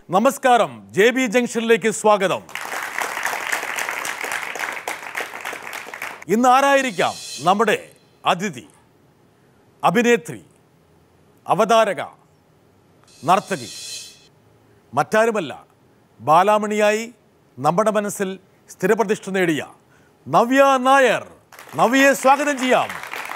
നമസ്കാരം J B ജംഗ്ഷനിലേക്ക് സ്വാഗതം ഇന്ന് ആരായിരിക്കാം നമ്മുടെ അതിഥി അഭിനേത്രി അവതാരക നർത്തകി മറ്റാരുമല്ല ബാലാമണിയായി നമ്മുടെ മനസ്സിൽ സ്ഥിരപ്രതിഷ്ഠ നേടിയ നവ്യ നായർ നവ്യയെ സ്വാഗതം ചെയ്യാം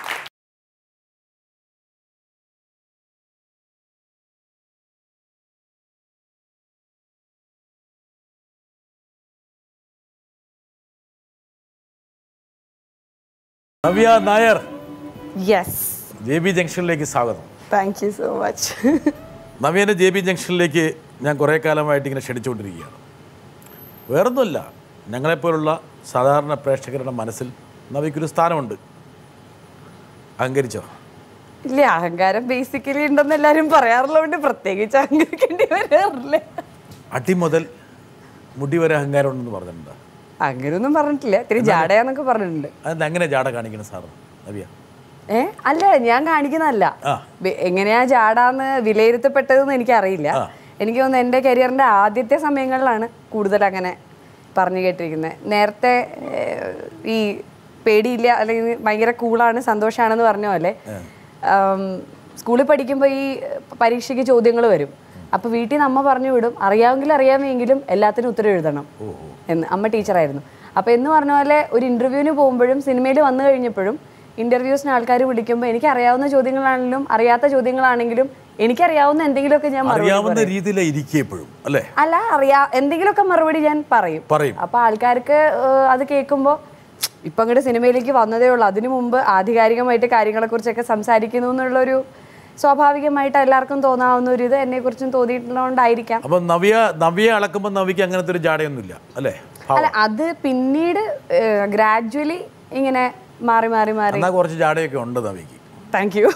Navya Nair yes J B ജംഗ്ഷനിലേക്ക് സ്വാഗതം താങ്ക് യു സോ മച്ച് നവ്യനെ ജെ ബി ജംഗ്ഷനിലേക്ക് ഞാൻ കുറേ കാലമായിട്ട് ഇങ്ങനെ ക്ഷണിച്ചുകൊണ്ടിരിക്കുകയാണ് വേറൊന്നുമല്ല ഞങ്ങളെപ്പോലുള്ള സാധാരണ പ്രേക്ഷകരുടെ മനസ്സിൽ നവ്യക്കൊരു സ്ഥാനമുണ്ട് അഹങ്കരിച്ചോ ഇല്ല അഹങ്കാരം ബേസിക്കലി ഉണ്ടെന്ന് എല്ലാരും പറയാറുള്ളതുകൊണ്ട് പ്രത്യേകിച്ച് അഹങ്കരിക്കേണ്ടി വരാറില്ല അടി മുതൽ മുടി വരെ അഹങ്കാരം ഉണ്ടെന്ന് പറഞ്ഞിട്ടുണ്ട് അങ്ങനെയൊന്നും പറഞ്ഞിട്ടില്ല ഇത്തിരി ജാടയാന്നൊക്കെ പറഞ്ഞിട്ടുണ്ട് അതെന്താ എങ്ങനെ ജാട കാണിക്കണം സാറ് നവ്യ ഏ അല്ല ഞാൻ കാണിക്കുന്നതല്ല ആ. ബെ- എങ്ങനെയാ ജാടാന്ന് വിലയിരുത്തപ്പെട്ടതെന്ന് എനിക്കറിയില്ല ആ. എനിക്ക് തോന്നുന്നു എൻ്റെ കരിയറിൻ്റെ ആദ്യത്തെ സമയങ്ങളിലാണ് കൂടുതൽ അങ്ങനെ പറഞ്ഞു കേട്ടിരിക്കുന്നത് നേരത്തെ ഏഹ്, ഈ പേടിയില്ല അല്ലെങ്കിൽ ഭയങ്കര കൂളാണ് സന്തോഷമാണെന്ന് പറഞ്ഞ പോലെ ആം, സ്കൂളിൽ പഠിക്കുമ്പോൾ ഈ പരീക്ഷയ്ക്ക് ചോദ്യങ്ങൾ വരും അപ്പോൾ വീട്ടിൽ നിന്ന് അമ്മ പറഞ്ഞു വിടും അറിയാമെങ്കിൽ അറിയാമെങ്കിലും എല്ലാത്തിനും ഉത്തരം എഴുതണം എന്ന് അമ്മ ടീച്ചറായിരുന്നു അപ്പോൾ എന്ന് പറഞ്ഞ പോലെ ഒരു ഇൻ്റർവ്യൂവിന് പോകുമ്പോഴും സിനിമയിൽ വന്നു കഴിഞ്ഞപ്പോഴും ഇൻ്റർവ്യൂസിന് ആൾക്കാർ വിളിക്കുമ്പോൾ എനിക്ക് അറിയാവുന്ന ചോദ്യങ്ങളാണെങ്കിലും അറിയാത്ത ചോദ്യങ്ങളാണെങ്കിലും എനിക്കറിയാവുന്ന എന്തെങ്കിലുമൊക്കെ ഞാൻ മറുപടി അറിയാവുന്ന രീതിയിലേ ഇരിക്കുക എപ്പോഴും അല്ലേ അല്ല അറിയാ എന്തെങ്കിലുമൊക്കെ മറുപടി ഞാൻ പറയും പറയും അപ്പൊ ആൾക്കാർക്ക് ഏഹ്, അത് കേൾക്കുമ്പോൾ ഇപ്പൊ അങ്ങോട്ട് സിനിമയിലേക്ക് വന്നതേ ഉള്ളൂ അതിനു മുമ്പ് ആധികാരികമായിട്ട് കാര്യങ്ങളെ കുറിച്ചൊക്കെ സംസാരിക്കുന്നു എന്നുള്ളൊരു സ്വാഭാവികമായിട്ട് എല്ലാവർക്കും തോന്നാവുന്ന ഒരു ഇത് എന്നെ കുറിച്ചും തോന്നിയിട്ടുള്ളതുകൊണ്ടായിരിക്കാം അപ്പം നവ്യ നവ്യയെ അളക്കുമ്പോൾ നവ്യക്ക് അങ്ങനത്തെ ഒരു ജാടയൊന്നുമില്ല അല്ലേ അല്ല അത് പിന്നീട് ഗ്രാജുവലി ഇങ്ങനെ മാറി മാറി മാറി എന്നാൽ കുറച്ച് ജാടയൊക്കെ ഉണ്ട് നവ്യക്ക് താങ്ക് യു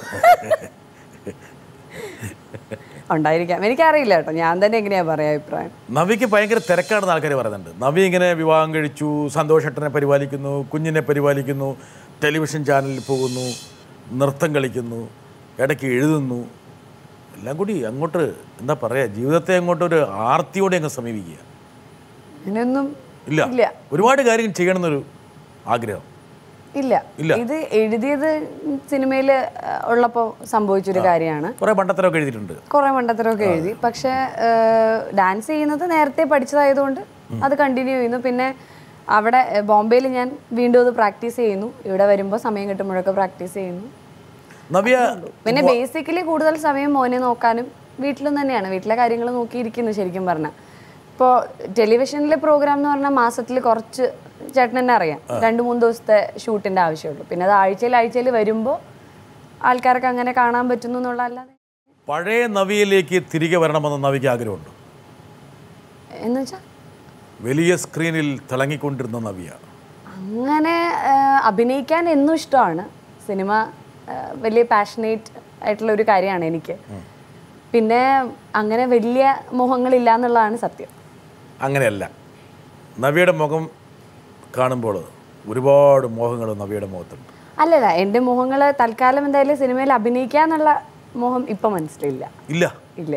ഉണ്ടായിരിക്കാം എനിക്കറിയില്ല കേട്ടോ ഞാൻ തന്നെ എങ്ങനെയാ പറയാ അഭിപ്രായം നവ്യക്ക് ഭയങ്കര തിരക്കാണെന്ന് ആൾക്കാർ പറയുന്നുണ്ട് നവ്യ ഇങ്ങനെ വിവാഹം കഴിച്ചു സന്തോഷേട്ടനെ പരിപാലിക്കുന്നു കുഞ്ഞിനെ പരിപാലിക്കുന്നു ടെലിവിഷൻ ചാനലിൽ പോകുന്നു നൃത്തം കളിക്കുന്നു ഇടയ്ക്ക് എഴുതുന്നു എല്ലാം കൂടി അങ്ങോട്ട് എന്താ പറയുക ജീവിതത്തെ അങ്ങോട്ട് ഒരു ആർത്തിയോടെ അങ്ങ് സമീപിക്കുക അങ്ങനെയൊന്നും ഇല്ല ഇല്ല ഒരുപാട് കാര്യങ്ങൾ ചെയ്യണമെന്നൊരു ആഗ്രഹം ഇല്ല ഇല്ല. ഇത് എഴുതിയത് സിനിമയിൽ ഉള്ളപ്പോൾ സംഭവിച്ചൊരു കാര്യമാണ് കുറേ പണ്ടത്തരമൊക്കെ എഴുതിയിട്ടുണ്ട് കുറെ മണ്ടത്തരമൊക്കെ എഴുതി പക്ഷെ ഡാൻസ് ചെയ്യുന്നത് നേരത്തെ പഠിച്ചതായതുകൊണ്ട് അത് കണ്ടിന്യൂ ചെയ്യുന്നു പിന്നെ അവിടെ ബോംബെയിൽ ഞാൻ വീണ്ടും അത് പ്രാക്ടീസ് ചെയ്യുന്നു ഇവിടെ വരുമ്പോൾ സമയം കിട്ടുമ്പോഴൊക്കെ പ്രാക്ടീസ് ചെയ്യുന്നു നവ്യ പിന്നെ ബേസിക്കലി കൂടുതൽ സമയം മോനെ നോക്കാനും വീട്ടിലും തന്നെയാണ് വീട്ടിലെ കാര്യങ്ങൾ നോക്കിയിരിക്കുന്നു ശരിക്കും പറഞ്ഞാൽ ഇപ്പോൾ ടെലിവിഷനിലെ പ്രോഗ്രാം എന്ന് പറഞ്ഞാൽ മാസത്തിൽ കുറച്ച് ചേട്ടൻ തന്നെ അറിയാം രണ്ട് മൂന്ന് ദിവസത്തെ ഷൂട്ടിൻ്റെ ആവശ്യമുള്ളൂ പിന്നെ അത് ആഴ്ചയിൽ ആഴ്ചയിൽ വരുമ്പോൾ ആൾക്കാർക്ക് അങ്ങനെ കാണാൻ പറ്റുന്നു എന്നുള്ള അല്ലാതെ പഴയ നവിയിലേക്ക് തിരികെ വരണമെന്ന് നവിക്ക് ആഗ്രഹമുണ്ട് എന്ന് വെച്ചാൽ വലിയ സ്ക്രീനിൽ തിളങ്ങിക്കൊണ്ടിരുന്ന നവിയ അങ്ങനെ ആ, അഭിനയിക്കാൻ എന്നും ഇഷ്ടമാണ് സിനിമ ആ, വലിയ പാഷനേറ്റ് ആയിട്ടുള്ള ഒരു കാര്യമാണ് എനിക്ക് പിന്നെ അങ്ങനെ വലിയ മോഹങ്ങളില്ല എന്നുള്ളതാണ് സത്യം അങ്ങനെയല്ല നവിയുടെ മുഖം കാണുമ്പോൾ ഒരുപാട് മോഹങ്ങൾ നവിയുടെ മുഖത്തുണ്ട് അല്ലല്ല എൻ്റെ മോഹങ്ങൾ തൽക്കാലം എന്തായാലും സിനിമയിൽ അഭിനയിക്കാന്നുള്ള മോഹം ഇപ്പം മനസ്സിലില്ല ഇല്ല ഇല്ല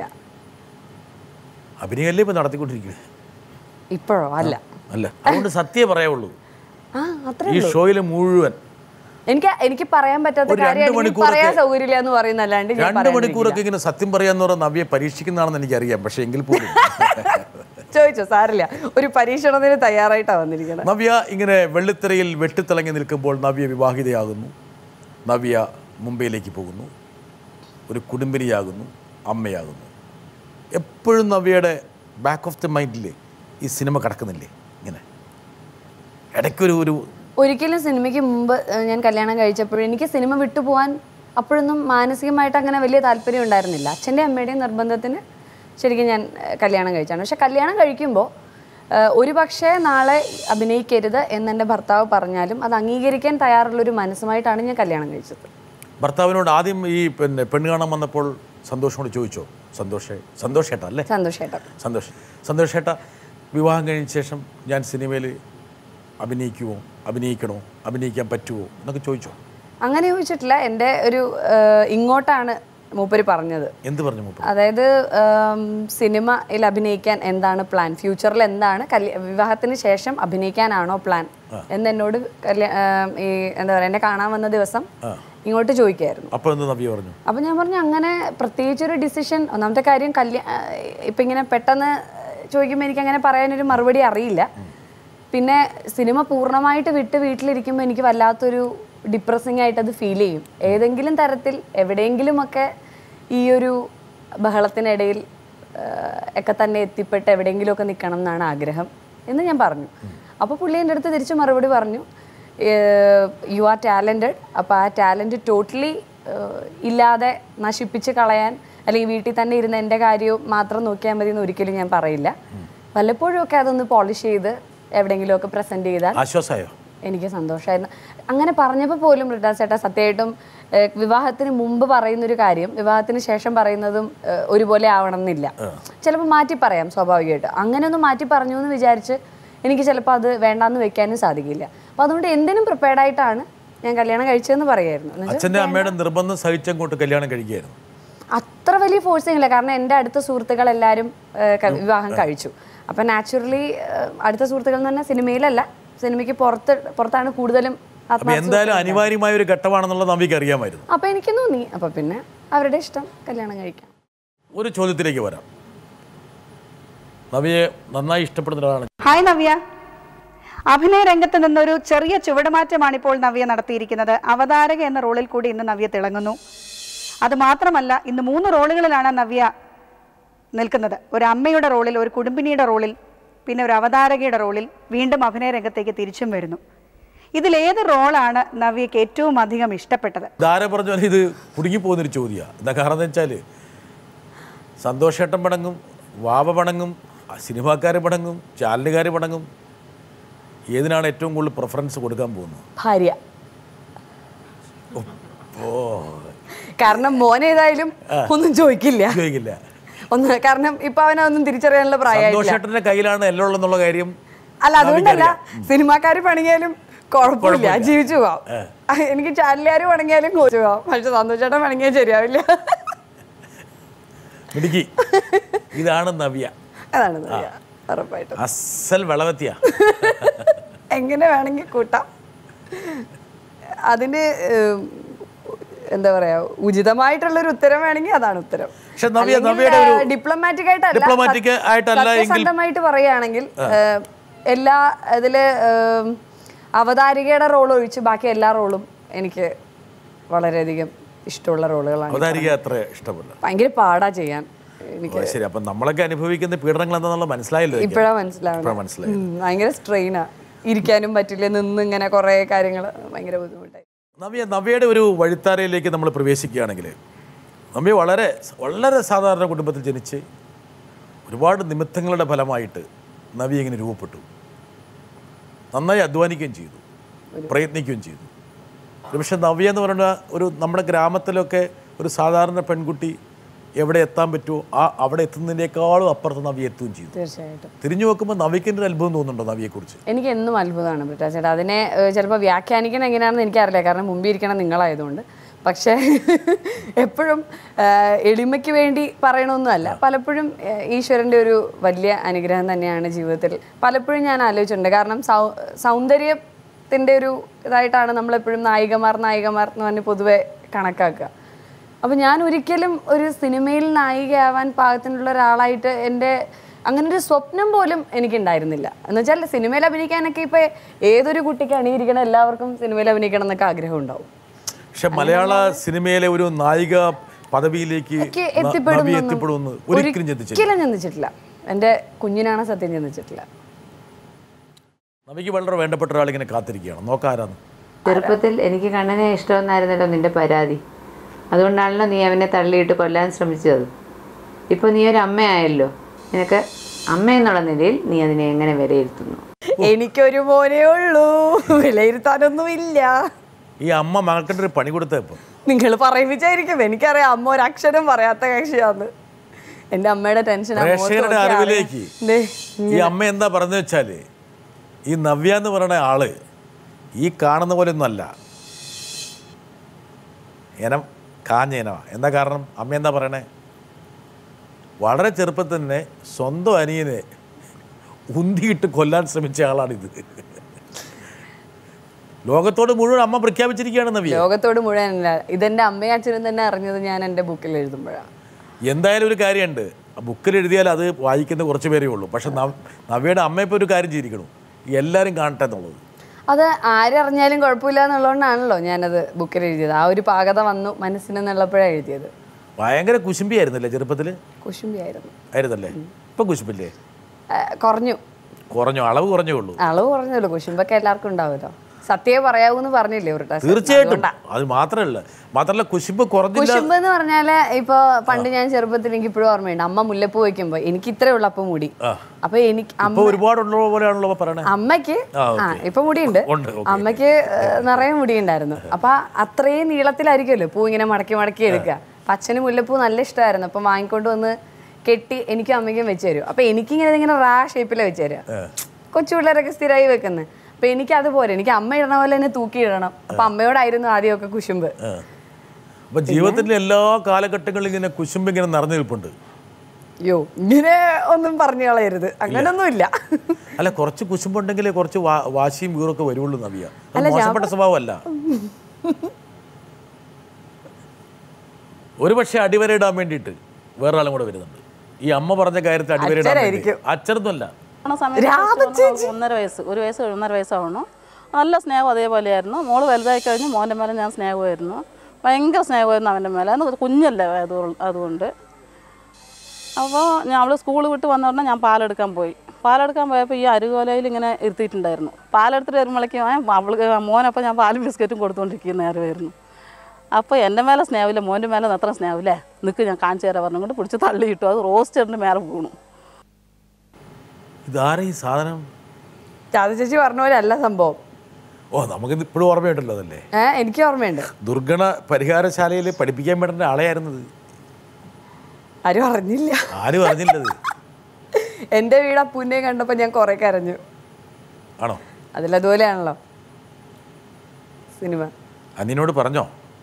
അഭിനയല്ലേ ഇപ്പം നടത്തിക്കൊണ്ടിരിക്കുന്നത് ഇപ്പോഴോ അല്ല അല്ല അതുകൊണ്ട് സത്യമേ പറയാവുള്ളൂ ആ അത്ര ഈ ഷോയിൽ മുഴുവൻ എനിക്ക് എനിക്ക് പറയാൻ പറ്റാത്ത ഒരു രണ്ട് കാര്യം എനിക്ക് മണിക്കൂറൊക്കെ- പറയാൻ സൗകര്യമില്ല എന്ന് പറയുന്നല്ലാണ്ട് ഞാൻ രണ്ട് പറയാണ്ടിരിക്കില്ല. മണിക്കൂറൊക്കെ ഇങ്ങനെ സത്യം പറയാന്ന് പറഞ്ഞാൽ നവ്യെ പരീക്ഷിക്കുന്നതാണെന്ന് എനിക്കറിയാം പക്ഷേ എങ്കിൽ പോലും ചോദിച്ചോ സാറില്ല ഒരു പരീക്ഷണത്തിന് തയ്യാറായിട്ടാ വന്നിരിക്കുന്നത് നവ്യ ഇങ്ങനെ വെള്ളിത്തിരയിൽ വെട്ടിത്തിളങ്ങി നിൽക്കുമ്പോൾ നവ്യ വിവാഹിതയാകുന്നു നവ്യ മുംബൈയിലേക്ക് പോകുന്നു ഒരു കുടുംബിനിയാകുന്നു അമ്മയാകുന്നു എപ്പോഴും നവ്യയുടെ ബാക്ക് ഓഫ് ദി മൈൻഡിൽ ഈ സിനിമ കിടക്കുന്നില്ലേ ഇങ്ങനെ ഇടയ്ക്കൊരു ഒരു ഒരിക്കലും സിനിമയ്ക്ക് മുമ്പ് ഏഹ്, ഞാൻ കല്യാണം കഴിച്ചപ്പോഴും എനിക്ക് സിനിമ വിട്ടുപോകാൻ അപ്പോഴൊന്നും മാനസികമായിട്ട് അങ്ങനെ വലിയ താല്പര്യം ഉണ്ടായിരുന്നില്ല അച്ഛൻ്റെ അമ്മയുടെയും നിർബന്ധത്തിന് ശരിക്കും ഞാൻ ഏഹ്, കല്യാണം കഴിച്ചാണ് പക്ഷെ കല്യാണം കഴിക്കുമ്പോൾ ഏഹ്, ഒരു പക്ഷേ നാളെ അഭിനയിക്കരുത് എന്നെൻ്റെ ഭർത്താവ് പറഞ്ഞാലും അത് അംഗീകരിക്കാൻ തയ്യാറുള്ളൊരു മനസ്സുമായിട്ടാണ് ഞാൻ കല്യാണം കഴിച്ചത് ഭർത്താവിനോട് ആദ്യം ഈ പിന്നെ പെണ്ണ് കാണാൻ വന്നപ്പോൾ സന്തോഷോട് ചോദിച്ചോ സന്തോഷേ സന്തോഷേട്ടാ അല്ലേ സന്തോഷമായിട്ട് സന്തോഷം സന്തോഷേട്ട വിവാഹം കഴിഞ്ഞ ശേഷം ഞാൻ സിനിമയിൽ അഭിനയിക്കുമോ അഭിനയിക്കണോ അഭിനയിക്കാൻ പറ്റുമോ എന്നൊക്കെ ചോദിച്ചോ അങ്ങനെ ചോദിച്ചിട്ടില്ല എൻ്റെ ഒരു ഏഹ്, ഇങ്ങോട്ടാണ് മൂപ്പര് പറഞ്ഞത് എന്ത് പറഞ്ഞു മൂപ്പർ അതായത് ഉം, സിനിമയിൽ അഭിനയിക്കാൻ എന്താണ് പ്ലാൻ ഫ്യൂച്ചറിൽ എന്താണ് കല്യ വിവാഹത്തിന് ശേഷം അഭിനയിക്കാനാണോ പ്ലാൻ എന്ന് എന്നോട് കല്യ ഉം, ഈ എന്താ പറയുക എന്നെ കാണാൻ വന്ന ദിവസം ഇങ്ങോട്ട് ചോദിക്കായിരുന്നു അപ്പോൾ എന്ത് നവ്യ പറഞ്ഞു അപ്പം ഞാൻ പറഞ്ഞു അങ്ങനെ പ്രത്യേകിച്ച് ഒരു ഡിസിഷൻ ഒന്നാമത്തെ കാര്യം കല്യാ ഇപ്പം ഇങ്ങനെ പെട്ടെന്ന് ചോദിക്കുമ്പോൾ എനിക്ക് അങ്ങനെ പറയാനൊരു മറുപടി അറിയില്ല പിന്നെ സിനിമ പൂർണ്ണമായിട്ട് വിട്ട് വീട്ടിലിരിക്കുമ്പോൾ എനിക്ക് വല്ലാത്തൊരു ഡിപ്രസിങ് ആയിട്ട് അത് ഫീൽ ചെയ്യും ഏതെങ്കിലും തരത്തിൽ എവിടെയെങ്കിലുമൊക്കെ ഈ ഒരു ബഹളത്തിനിടയിൽ ആ, ഒക്കെ തന്നെ എത്തിപ്പെട്ട് എവിടെയെങ്കിലുമൊക്കെ നിൽക്കണം എന്നാണ് ആഗ്രഹം എന്ന് ഞാൻ പറഞ്ഞു അപ്പോൾ പുള്ളി എൻ്റെ അടുത്ത് തിരിച്ച് മറുപടി പറഞ്ഞു യു ആർ ടാലൻറ്റഡ് അപ്പോൾ ആ ടാലൻറ്റ് ടോട്ടലി ഇല്ലാതെ നശിപ്പിച്ച് കളയാൻ അല്ലെങ്കിൽ വീട്ടിൽ തന്നെ ഇരുന്ന് എൻ്റെ കാര്യവും മാത്രം നോക്കിയാൽ മതി എന്ന് ഒരിക്കലും ഞാൻ പറയില്ല വല്ലപ്പോഴും ഒക്കെ അതൊന്ന് പോളിഷ് ചെയ്ത് എവിടെയെങ്കിലുമൊക്കെ പ്രസൻറ്റ് ചെയ്താൽ ആശ്വാസമായോ എനിക്ക് സന്തോഷമായിരുന്നു അങ്ങനെ പറഞ്ഞപ്പോൾ പോലും ഋതാ ചേട്ടാ സത്യമായിട്ടും ഏഹ്, വിവാഹത്തിന് മുമ്പ് പറയുന്നൊരു കാര്യം വിവാഹത്തിന് ശേഷം പറയുന്നതും ഏഹ്, ഒരുപോലെ ആവണം എന്നില്ല ചിലപ്പോൾ മാറ്റി പറയാം സ്വാഭാവികമായിട്ട് അങ്ങനെ ഒന്ന് മാറ്റി പറഞ്ഞു എന്ന് വിചാരിച്ച് എനിക്ക് ചിലപ്പോൾ അത് വേണ്ടാന്ന് വെക്കാനും സാധിക്കില്ല അപ്പോൾ അതുകൊണ്ട് എന്തിനും പ്രിപ്പയർഡ് ആയിട്ടാണ് ഞാൻ കല്യാണം കഴിച്ചതെന്ന് പറയായിരുന്നു എന്ന് വെച്ചാൽ അച്ഛൻ്റെ അമ്മയുടെ നിർബന്ധം സഹിച്ചങ്ങോട്ട് കല്യാണം കഴിക്കുകയായിരുന്നു അത്ര വലിയ ഫോഴ്സിങ് ഇല്ല കാരണം എൻ്റെ അടുത്ത സുഹൃത്തുക്കൾ എല്ലാവരും ഏഹ്, ക- വിവാഹം കഴിച്ചു അപ്പം നാച്ചുറലി അടുത്ത സുഹൃത്തുക്കൾ എന്ന് പറഞ്ഞാൽ സിനിമയിലല്ല സിനിമയ്ക്ക് പുറത്ത് പുറത്താണ് കൂടുതലും അപ്പം ആത്മാർത്ഥ എന്തായാലും അനിവാര്യമായ ഒരു ഘട്ടമാണെന്നുള്ളത് നവ്യക്ക് അറിയാമായിരുന്നു അപ്പൊ എനിക്ക് തോന്നി അപ്പൊ പിന്നെ അവരുടെ ഇഷ്ടം കല്യാണം കഴിക്കാം ഒരു ചോദ്യത്തിലേക്ക് വരാം നവ്യയെ നന്നായി ഇഷ്ടപ്പെടുന്ന ഒരാളാണ് ഹായ് നവ്യ അഭിനയ രംഗത്ത് നിന്നൊരു ചെറിയ ചുവടുമാറ്റമാണ് ഇപ്പോൾ നവ്യ നടത്തിയിരിക്കുന്നത് അവതാരക എന്ന റോളിൽ കൂടി ഇന്ന് നവ്യ തിളങ്ങുന്നു അത് മാത്രമല്ല ഇന്ന് മൂന്ന് റോളുകളിലാണ് നവ്യ നിൽക്കുന്നത് ഒരു അമ്മയുടെ റോളിൽ ഒരു കുടുംബിനിയുടെ റോളിൽ പിന്നെ ഒരു അവതാരകയുടെ റോളിൽ വീണ്ടും അഭിനയ രംഗത്തേക്ക് തിരിച്ചും വരുന്നു ഇതിലേത് റോളാണ് നവ്യക്ക് ഏറ്റവും അധികം ഇഷ്ടപ്പെട്ടത് ധാര പറഞ്ഞ പോലെ ഇത് കുടുങ്ങിപ്പോകുന്നൊരു ചോദ്യമാണ് എന്താ കാരണം എന്ന് വെച്ചാൽ സന്തോഷേട്ടൻ പടങ്ങും വാവ പടങ്ങും സിനിമാക്കാർ പടങ്ങും ചാനലുകാർ പടങ്ങും ഏതിനാണ് ഏറ്റവും കൂടുതൽ പ്രിഫറൻസ് കൊടുക്കാൻ പോകുന്നത് ഭാര്യ ഓ കാരണം മോൻ ഏതായാലും ഒന്നും ചോദിക്കില്ല ചോദിക്കില്ല ഒന്ന് കാരണം ഇപ്പൊ അവനൊന്നും തിരിച്ചറിയാനുള്ള പ്രായമായിട്ടില്ല സന്തോഷേട്ടൻ്റെ കയ്യിലാണ് എല്ലാം ഉള്ളതെന്നുള്ള കാര്യം അല്ല അതുകൊണ്ടല്ല സിനിമാക്കാര് പണിയാലും കുഴപ്പമില്ല ജീവിച്ചു പോവാം എനിക്ക് ചാനലുകാർ പണിയാലും കോച്ചു പോവാം പക്ഷെ സന്തോഷേട്ടൻ പണിയാൻ ശരിയാവില്ല മിടുക്കി ഇതാണ് നവ്യ അതാണ് നവ്യ. ഉറപ്പായിട്ടും അസൽ വിളവത്തിയ എങ്ങനെ വേണമെങ്കിൽ കൂട്ടാം അതിന് ഏം, എന്താ പറയാ ഉചിതമായിട്ടുള്ള ഒരു ഉത്തരം വേണമെങ്കിൽ അതാണ് ഉത്തരം പക്ഷെ നവ്യ- നവ്യയുടെ ഒരു- ഡിപ്ലോമാറ്റിക് ആയിട്ടല്ല Diplomatic ആയിട്ടല്ല എങ്കിൽ- സത്യസന്ധമായിട്ട് പറയുകയാണെങ്കിൽ ഏം, എല്ലാ ഇതില് ഏം, അവതാരികയുടെ റോൾ ഒഴിച്ച് ബാക്കി എല്ലാ റോളും എനിക്ക് വളരെയധികം ഇഷ്ടമുള്ള റോളുകളാണ് അവതാരിക അത്ര ഇഷ്ടമല്ല ഭയങ്കര പാടാ ചെയ്യാൻ എനിക്ക് ഓ, ശരി അപ്പം നമ്മളൊക്കെ അനുഭവിക്കുന്ന പീഡനങ്ങൾ എന്താണെന്നുള്ള മനസ്സിലായല്ലോ എനിക്ക്. ഇപ്പോഴാ മനസ്സിലാവണം ഇപ്പഴാ മനസ്സിലായത് ഉം, ഭയങ്കര സ്ട്രെയിനാ ഇരിക്കാനും പറ്റില്ല നിന്ന് ഇങ്ങനെ കുറേ കാര്യങ്ങൾ ഭയങ്കര ബുദ്ധിമുട്ടായി നവ്യ നവ്യയുടെ ഒരു വഴിത്താരയിലേക്ക് നമ്മൾ പ്രവേശിക്കുകയാണെങ്കിൽ നവ്യ വളരെ വളരെ സാധാരണ കുടുംബത്തിൽ ജനിച്ച് ഒരുപാട് നിമിത്തങ്ങളുടെ ഫലമായിട്ട് നവ്യ ഇങ്ങനെ രൂപപ്പെട്ടു നന്നായി അധ്വാനിക്കുകയും ചെയ്തു പ്രയത്നിക്കുകയും ചെയ്തു പക്ഷെ നവ്യ എന്ന് പറയുന്ന ഒരു നമ്മുടെ ഗ്രാമത്തിലൊക്കെ ഒരു സാധാരണ പെൺകുട്ടി എവിടെ എത്താൻ പറ്റുമോ ആ അവിടെ എത്തുന്നതിനേക്കാളും അപ്പുറത്ത് നവ്യ എത്തുകയും ചെയ്തു തീർച്ചയായിട്ടും തിരിഞ്ഞു നോക്കുമ്പോൾ നവ്യക്കിൻ്റെ ഒരു അത്ഭുതം തോന്നുന്നുണ്ടോ നവ്യയെക്കുറിച്ച് എനിക്ക് എന്നും അത്ഭുതമാണ് ബ്രിട്ടാ ചേട്ടാ അതിനെ ചിലപ്പോൾ വ്യാഖ്യാനിക്കണം എങ്ങനെയാണെന്ന് എനിക്കറിയില്ല കാരണം മുമ്പിൽ ഇരിക്കണം നിങ്ങളായതുകൊണ്ട് പക്ഷേ എപ്പോഴും ഏഹ്, എളിമയ്ക്ക് വേണ്ടി പറയണമൊന്നുമല്ല പലപ്പോഴും ഏഹ്, ഈശ്വരൻ്റെ ഒരു വലിയ അനുഗ്രഹം തന്നെയാണ് ജീവിതത്തിൽ പലപ്പോഴും ഞാൻ ആലോചിച്ചിട്ടുണ്ട് കാരണം സൗ സൗന്ദര്യത്തിൻ്റെ ഒരു ഇതായിട്ടാണ് നമ്മളെപ്പോഴും നായികമാർ നായികമാർ എന്ന് പറഞ്ഞ് പൊതുവെ കണക്കാക്കുക അപ്പോൾ ഞാൻ ഒരിക്കലും ഒരു സിനിമയിൽ നായികയാവാൻ പാകത്തിനുള്ള ഒരാളായിട്ട് എൻ്റെ അങ്ങനെ ഒരു സ്വപ്നം പോലും എനിക്കുണ്ടായിരുന്നില്ല എന്ന് വെച്ചാൽ സിനിമയിൽ അഭിനയിക്കാനൊക്കെ ഇപ്പോൾ ഏതൊരു കുട്ടിക്ക് അണിയിരിക്കണം എല്ലാവർക്കും സിനിമയിൽ അഭിനയിക്കണം എന്നൊക്കെ ആഗ്രഹം ഉണ്ടാവും പക്ഷെ മലയാള സിനിമയിലെ ഒരു നായിക പദവിയിലേക്ക് എനിക്ക് ന- നവ്യ എത്തിപ്പെടുമെന്നൊന്നും എത്തിപ്പെടുമെന്ന് ഒരിക്കലും ചിന്തിച്ചില്ല ഒരിക്കലും ചിന്തിച്ചിട്ടില്ല എൻ്റെ കുഞ്ഞിനാണ് സത്യം ചിന്തിച്ചിട്ടില്ല നവിക്ക് വളരെ വേണ്ടപ്പെട്ട ഒരാളിങ്ങനെ കാത്തിരിക്കുകയാണ് നോക്കാരാന്ന് ചെറുപ്പത്തിൽ എനിക്ക് കണ്ണനെ ഇഷ്ടമെന്നായിരുന്നല്ലോ നിന്റെ പരാതി അതുകൊണ്ടാണല്ലോ നീ അവനെ തള്ളിയിട്ട് കൊല്ലാൻ ശ്രമിച്ചത് ഇപ്പോൾ നീ ഒരു അമ്മയായല്ലോ നിനക്ക് അമ്മ എന്നുള്ള നിലയിൽ നീ അതിനെ എങ്ങനെ വിലയിരുത്തുന്നു എനിക്കൊരു മോനേ ഉള്ളൂ വിലയിരുത്താനൊന്നുമില്ല ഈ അമ്മ മകൾക്കിട്ട് ഒരു പണി കൊടുത്ത ഇപ്പം നിങ്ങൾ പറയിപ്പിച്ചായിരിക്കും എനിക്കറിയാം അമ്മ ഒരു അക്ഷരം പറയാത്ത കക്ഷിയാന്ന് എൻ്റെ അമ്മയുടെ ടെൻഷൻ പ്രേക്ഷകരുടെ അറിവിലേക്ക് ഈ അമ്മ എന്താ പറഞ്ഞു വെച്ചാല് ഈ നവ്യ എന്ന് പറയുന്ന ആള് ഈ കാണുന്ന പോലെ ഒന്നുമല്ല ഇനം കാഞ്ഞേന എന്താ കാരണം അമ്മ എന്താ പറയണേ വളരെ ചെറുപ്പത്തിൽ തന്നെ സ്വന്തം അനിയനെ ഉന്തിയിട്ട് കൊല്ലാൻ ശ്രമിച്ച ആളാണിത് ലോകത്തോട് മുഴുവൻ അമ്മ പ്രഖ്യാപിച്ചിരിക്കുകയാണ് നവ്യ ലോകത്തോട് മുഴുവനല്ല ഇതെന്റെ അമ്മയും അച്ഛനും തന്നെ അറിഞ്ഞത് ഞാൻ എൻ്റെ ബുക്കിൽ എഴുതുമ്പോഴാണ് എന്തായാലും ഒരു കാര്യമുണ്ട് ബുക്കിൽ എഴുതിയാൽ അത് വായിക്കുന്ന കുറച്ച് പേരേ ഉള്ളൂ പക്ഷെ നവ്- നവ്യയുടെ അമ്മ ഇപ്പോൾ ഒരു കാര്യം ചെയ്തിരിക്കണം എല്ലാവരും കാണട്ടെ എന്നുള്ളത് അത് ആരറിഞ്ഞാലും കുഴപ്പമില്ല എന്നുള്ളതുകൊണ്ടാണല്ലോ ഞാനത് ബുക്കിൽ എഴുതിയത് ആ ഒരു പാകത വന്നു മനസ്സിനെന്നുള്ളപ്പോഴാണ് എഴുതിയത് ഭയങ്കര കുശുമ്പിയായിരുന്നല്ലേ ചെറുപ്പത്തിൽ കുശുമ്പിയായിരുന്നു ആയിരുന്നല്ലേ ഇപ്പം കുശുമ്പില്ലേ ആ, കുറഞ്ഞു കുറഞ്ഞു അളവ് കുറഞ്ഞേ ഉള്ളൂ അളവ് കുറഞ്ഞല്ലോ കുശുമ്പൊക്കെ എല്ലാവർക്കും ഉണ്ടാവുമല്ലോ സത്യമേ പറയാവൂന്ന് പറഞ്ഞില്ലേ ഒരു ടാസ്ക് തീർച്ചയായിട്ടും അത് മാത്രമല്ല മാത്രമല്ല കുശുമ്പ് കുറഞ്ഞില്ല കുശുമ്പ് എന്ന് പറഞ്ഞാല് ഇപ്പൊ പണ്ട് ഞാൻ ചെറുപ്പത്തിൽ എനിക്ക് ഇപ്പോഴും ഓർമ്മയുണ്ട് അമ്മ മുല്ലപ്പൂ വയ്ക്കുമ്പോ എനിക്ക് ഇത്രേ ഉള്ളൂ അപ്പം മുടി അപ്പൊ എനിക്ക് അമ്മ ഇപ്പൊ ഒരുപാടുള്ള പോലെയാണല്ലോ പറയണേ അമ്മയ്ക്ക് ആ, ആ ഇപ്പൊ മുടിയുണ്ട് ഉണ്ട്, ഓക്കേ. അമ്മയ്ക്ക് ഏഹ്, നിറയെ മുടിയുണ്ടായിരുന്നു അപ്പൊ അത്രയും നീളത്തിലായിരിക്കുമല്ലോ പൂ ഇങ്ങനെ മടക്കി മടക്കി എടുക്കുക അപ്പൊ അച്ഛന് മുല്ലപ്പൂ നല്ല ഇഷ്ടമായിരുന്നു അപ്പൊ വാങ്ങിക്കൊണ്ട് വന്ന് കെട്ടി എനിക്കും അമ്മയ്ക്കും വെച്ച് തരും അപ്പൊ എനിക്കിങ്ങനെ ഇങ്ങനെ റാ ഷേപ്പിലാണ് വെച്ച് തരിക കൊച്ചു പിള്ളേരൊക്കെ സ്ഥിരമായി വെക്കുന്നത് അപ്പൊ എനിക്ക് അതുപോലെ എനിക്ക് അമ്മ ഇടണ പോലെ തന്നെ തൂക്കി ഇടണം അപ്പൊ അമ്മയോടായിരുന്നു ആദ്യമൊക്കെ കുശുമ്പ് അപ്പൊ ജീവിതത്തിന്റെ എല്ലാ കാലഘട്ടങ്ങളിലും ഇങ്ങനെ കുശുമ്പ് ഇങ്ങനെ നിറഞ്ഞു നിൽപ്പുണ്ട് യോ ഇങ്ങനെ ഒന്നും പറഞ്ഞു കളയരുത് അങ്ങനൊന്നുമില്ല അല്ല കുറച്ച് കുശുമ്പുണ്ടെങ്കിലേ കുറച്ച് വാ- വാശിയും വീറൊക്കെ വരുള്ളൂ നവിയ അത് മോശപ്പെട്ട സ്വഭാവമല്ല ഒരു പക്ഷേ അടിവരയിടാൻ വേണ്ടിയിട്ട് വേറൊരാളും കൂടെ വരുന്നുണ്ട് ഈ അമ്മ പറഞ്ഞ കാര്യത്തിൽ അടിവരയിടാൻ വേണ്ടി അച്ഛനായിരിക്കും. അച്ഛനൊന്നുമല്ല ആണ സമയത്ത് അവൾക്ക് ഒന്നര വയസ്സ് ഒരു വയസ്സ് ഒന്നര വയസ്സാവണം നല്ല സ്നേഹം അതേപോലെയായിരുന്നു മോള് വലുതായി കഴിഞ്ഞ് മോൻ്റെ മേലെ ഞാൻ സ്നേഹമായിരുന്നു ഭയങ്കര സ്നേഹമായിരുന്നു അവൻ്റെ മേലെ അന്ന് കുഞ്ഞല്ലേ അതുകൊണ്ട് അതുകൊണ്ട് അപ്പോൾ ഞാൻ അവൾ സ്കൂൾ വിട്ട് വന്ന ഉടനെ ഞാൻ പാലെടുക്കാൻ പോയി പാലെടുക്കാൻ പോയപ്പോൾ ഈ അരുകോലയിൽ ഇങ്ങനെ ഇരുത്തിയിട്ടുണ്ടായിരുന്നു പാലെടുത്തിട്ട് വരുമ്പോഴേക്കും അവൾ മോനപ്പോൾ ഞാൻ പാലും ബിസ്ക്കറ്റും കൊടുത്തുകൊണ്ടിരിക്കുന്ന നേരമായിരുന്നു അപ്പോൾ എൻ്റെ മേലെ സ്നേഹമില്ല മോൻ്റെ മേലെ അത്ര സ്നേഹമില്ലേ നിൽക്ക് ഞാൻ കാണിച്ചു തരാൻ പറഞ്ഞുകൊണ്ട് പിടിച്ച് തള്ളിയിട്ടു അത് റോസ്റ്ററിൻ്റെ മേലെ വീണു ഇതാരാ ഈ സാധനം ചാത ചേച്ചി പറഞ്ഞ പോലെ അല്ല സംഭവം ഓ നമുക്കിത് ഇപ്പോഴും ഓർമ്മയുണ്ടല്ലോ അതല്ലേ ഏഹ് എനിക്ക് ഓർമ്മയുണ്ട് ദുർഗണ പരിഹാരശാലയിൽ പഠിപ്പിക്കാൻ വേണ്ട ആളെയായിരുന്നത് ആരും അറിഞ്ഞില്ല ആരും അറിഞ്ഞില്ലത് എൻ്റെ വീട് അപ്പൂനെ കണ്ടപ്പോൾ ഞാൻ കുറെ കരഞ്ഞു ആണോ അതിലതുപോലെയാണല്ലോ സിനിമ അന്നിനോട് പറഞ്ഞോ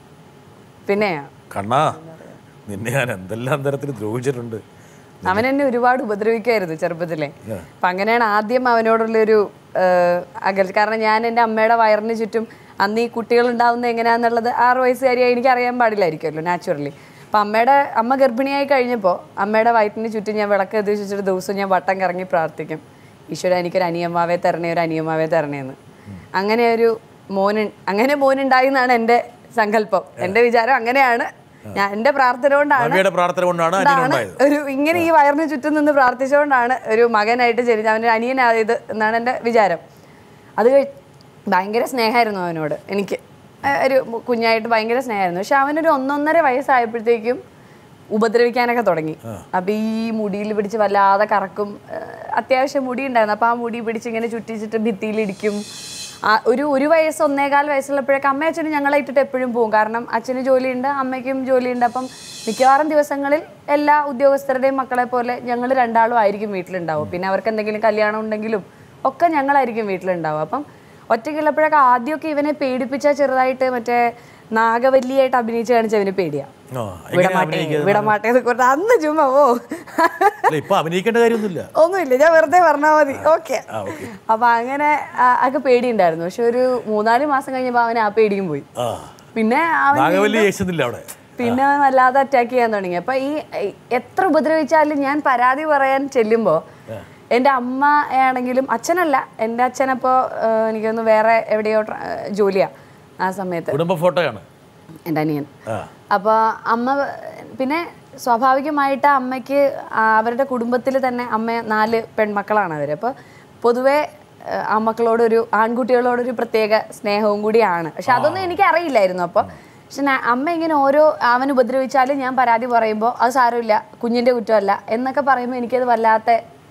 പിന്നെ കണ്ണാ നിന്നെ ഞാൻ എന്തെല്ലാം തരത്തിൽ ദ്രോഹിച്ചിട്ടുണ്ട് അവൻ എന്നെ ഒരുപാട് ഉപദ്രവിക്കുമായിരുന്നു ചെറുപ്പത്തിലെ അപ്പം അങ്ങനെയാണ് ആദ്യം അവനോടുള്ളൊരു ഏഹ്, അകൽ കാരണം ഞാൻ എൻ്റെ അമ്മയുടെ വയറിന് ചുറ്റും അന്ന് ഈ കുട്ടികൾ ഉണ്ടാവുന്നത് എങ്ങനെയാണെന്നുള്ളത് ആറ് വയസ്സുകാരിയായി എനിക്ക് അറിയാൻ പാടില്ലായിരിക്കുമല്ലോ നാച്ചുറലി അപ്പം അമ്മയുടെ അമ്മ ഗർഭിണിയായി കഴിഞ്ഞപ്പോൾ അമ്മയുടെ വയറ്റിന് ചുറ്റും ഞാൻ വിളക്ക് എത്തിച്ചിട്ട് ദിവസവും ഞാൻ വട്ടം കറങ്ങി പ്രാർത്ഥിക്കും ഈശ്വര എനിക്കൊരു അനിയമ്മാവേ തരണേ ഒരു അനിയമ്മാവേ തരണേന്ന് അങ്ങനെ ഒരു മോന് അങ്ങനെ മോനുണ്ടായി എന്നാണ് എൻ്റെ സങ്കല്പം എൻ്റെ വിചാരം അങ്ങനെയാണ് ഞാൻ എൻ്റെ പ്രാർത്ഥന കൊണ്ടാണ് നവിയുടെ പ്രാർത്ഥന കൊണ്ടാണ് ഇതാണ് അനിയനുണ്ടായത് ഒരു ഇങ്ങനെ ഈ വയറിന് ചുറ്റും നിന്ന് പ്രാർത്ഥിച്ചുകൊണ്ടാണ് ഒരു മകനായിട്ട് ജനിച്ച അവൻ്റെ അനിയനായത് എന്നാണ് എൻ്റെ വിചാരം അത് കഴി ഭയങ്കര സ്നേഹമായിരുന്നു അവനോട് എനിക്ക് ഏഹ് ഒരു കുഞ്ഞായിട്ട് ഭയങ്കര സ്നേഹമായിരുന്നു പക്ഷെ അവനൊരു ഒന്നൊന്നര വയസ്സായപ്പോഴത്തേക്കും ഉപദ്രവിക്കാനൊക്കെ തുടങ്ങി അപ്പം ഈ മുടിയിൽ പിടിച്ച് വല്ലാതെ കറക്കും ഏഹ് അത്യാവശ്യം മുടി ഉണ്ടായിരുന്നു അപ്പം ആ മുടി പിടിച്ച് ഇങ്ങനെ ചുറ്റിച്ചിട്ട് ഭിത്തിയിലിടിക്കും ആ ഒരു ഒരു വയസ്സ് ഒന്നേകാൽ വയസ്സുള്ളപ്പോഴൊക്കെ അമ്മയും അച്ഛനും ഞങ്ങളെ ഇട്ടിട്ട് എപ്പോഴും പോകും കാരണം അച്ഛന് ജോലിയുണ്ട് അമ്മയ്ക്കും ജോലിയുണ്ട് അപ്പം മിക്കവാറും ദിവസങ്ങളിൽ എല്ലാ ഉദ്യോഗസ്ഥരുടെയും മക്കളെ പോലെ ഞങ്ങൾ രണ്ടാളും ആയിരിക്കും വീട്ടിലുണ്ടാവും പിന്നെ അവർക്ക് എന്തെങ്കിലും കല്യാണം ഉണ്ടെങ്കിലും ഒക്കെ ഞങ്ങളായിരിക്കും വീട്ടിലുണ്ടാവും അപ്പം ഒറ്റയ്ക്കുള്ളപ്പോഴൊക്കെ ആദ്യമൊക്കെ ഇവനെ പേടിപ്പിച്ച ചെറുതായിട്ട് മറ്റേ നാഗവല്ലിയായിട്ട് അഭിനയിച്ച് കാണിച്ച അവന് പേടിയാ ആ, എങ്ങനെ വിടമാട്ടേ അഭിനയിക്കുന്നത്? വിടമാട്ടേ എന്നൊക്കെ പറഞ്ഞിട്ട് അന്ന് ചുമ്മാ ഓ അല്ല ഇപ്പൊ അഭിനയിക്കേണ്ട കാര്യമൊന്നുമില്ല ഒന്നുമില്ല ഞാൻ വെറുതെ പറഞ്ഞാൽ മതി ഓക്കെ ആ ഓക്കെ അപ്പൊ അങ്ങനെ ആ, ഒക്കെ പേടിയുണ്ടായിരുന്നു പക്ഷെ ഒരു മൂന്നാല് മാസം കഴിഞ്ഞപ്പോ അവൻ ആ പേടിയും പോയി ആ പിന്നെ അവൻ നാഗവല്ലി യേശുന്നില്ല അവിടെ പിന്നെ അവൻ വല്ലാതെ അറ്റാക്ക് ചെയ്യാൻ തുടങ്ങി അപ്പൊ ഈ ഈ എത്ര ഉപദ്രവിച്ചാലും ഞാൻ പരാതി പറയാൻ ചെല്ലുമ്പോ എൻ്റെ അമ്മ ആണെങ്കിലും അച്ഛനല്ല എൻ്റെ അച്ഛനപ്പോൾ എനിക്കൊന്ന് വേറെ എവിടെയോ ട്ര- ജോലിയാ ആ സമയത്ത് കുടുംബ ഫോട്ടോയാണ് എൻ്റെ അനിയൻ ആ അപ്പോൾ അമ്മ പിന്നെ സ്വാഭാവികമായിട്ട് അമ്മയ്ക്ക് ആ അവരുടെ കുടുംബത്തിൽ തന്നെ അമ്മ നാല് പെൺമക്കളാണ് അവർ അപ്പോൾ പൊതുവേ ആ, ആ മക്കളോടൊരു ആൺകുട്ടികളോടൊരു പ്രത്യേക സ്നേഹവും കൂടിയാണ് പക്ഷെ അതൊന്നും എനിക്ക് അറിയില്ലായിരുന്നു അപ്പോൾ പക്ഷെ ഞാൻ- അമ്മ ഇങ്ങനെ ഓരോ അവൻ ഉപദ്രവിച്ചാലും ഞാൻ പരാതി പറയുമ്പോൾ അത് സാരമില്ല കുഞ്ഞിൻ്റെ കുറ്റമല്ല എന്നൊക്കെ പറയുമ്പോൾ എനിക്കത് വല്ലാത്ത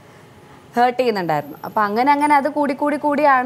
ഹേർട്ട് ചെയ്യുന്നുണ്ടായിരുന്നു അപ്പം അങ്ങനെ അങ്ങനെ അത് കൂടി കൂടി കൂടിയാണ്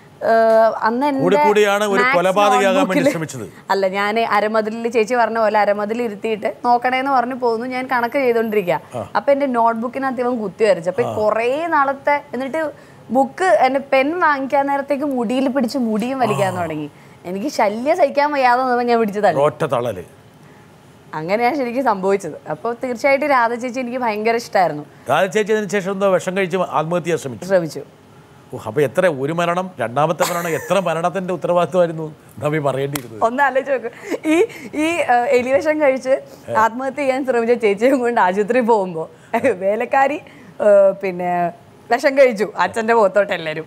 ഏഹ്, അന്ന് എൻ്റെ കൂടി കൂടിയാണ് ഒരു maths കൊലപാതകയാകാൻ വേണ്ടി notebook ല് ശ്രമിച്ചത്. അല്ല ഞാൻ അരമതിലിൽ ചേച്ചി പറഞ്ഞ പോലെ അരമതിൽ ഇരുത്തിയിട്ട് നോക്കണേന്ന് പറഞ്ഞു പോകുന്നു ഞാൻ കണക്ക് ചെയ്തോണ്ടിരിക്കുക അപ്പൊ എന്റെ നോട്ട്ബുക്കിനകത്ത് ഇവൻ കുത്തി വരച്ചു അപ്പൊ കുറേ നാളത്തെ എന്നിട്ട് ബുക്ക് എന്റെ പെൻ വാങ്ങിക്കാൻ നേരത്തേക്ക് മുടിയിൽ പിടിച്ച് മുടിയും വലിക്കാൻ തുടങ്ങി എനിക്ക് ശല്യം സഹിക്കാൻ വയ്യാതെ വന്നപ്പോ ഞാൻ പിടിച്ച് തള്ളി ഒറ്റ തള്ളല് അങ്ങനെയാണ് ശരിക്കും സംഭവിച്ചത് അപ്പോൾ തീർച്ചയായിട്ടും രാധ ചേച്ചി എനിക്ക് ഭയങ്കര ഇഷ്ടമായിരുന്നു രാധ ചേച്ചി അതിന് ശേഷം എന്തോ വിഷം കഴിച്ച് ആത്മഹത്യ ചെയ്യാൻ ശ്രമിച്ചു ശ്രമിച്ചു ഓ അപ്പോൾ എത്ര ഒരു മരണം രണ്ടാമത്തെ മരണം എത്ര മരണത്തിൻ്റെ ഉത്തരവാദിത്വമായിരുന്നു നവി പറയേണ്ടിയിരുന്നത് ഒന്ന് ആലോചിച്ച് നോക്ക് ഈ ഈ ഏഹ്, എലിവിഷം കഴിച്ച് ആത്മഹത്യ ചെയ്യാൻ ശ്രമിച്ച ചേച്ചിയും കൊണ്ട് ആശുപത്രി പോകുമ്പോൾ വേലക്കാരി ഏഹ്, പിന്നെ വിഷം കഴിച്ചു അച്ഛന്റെ മുഖത്തോട്ട് എല്ലാരും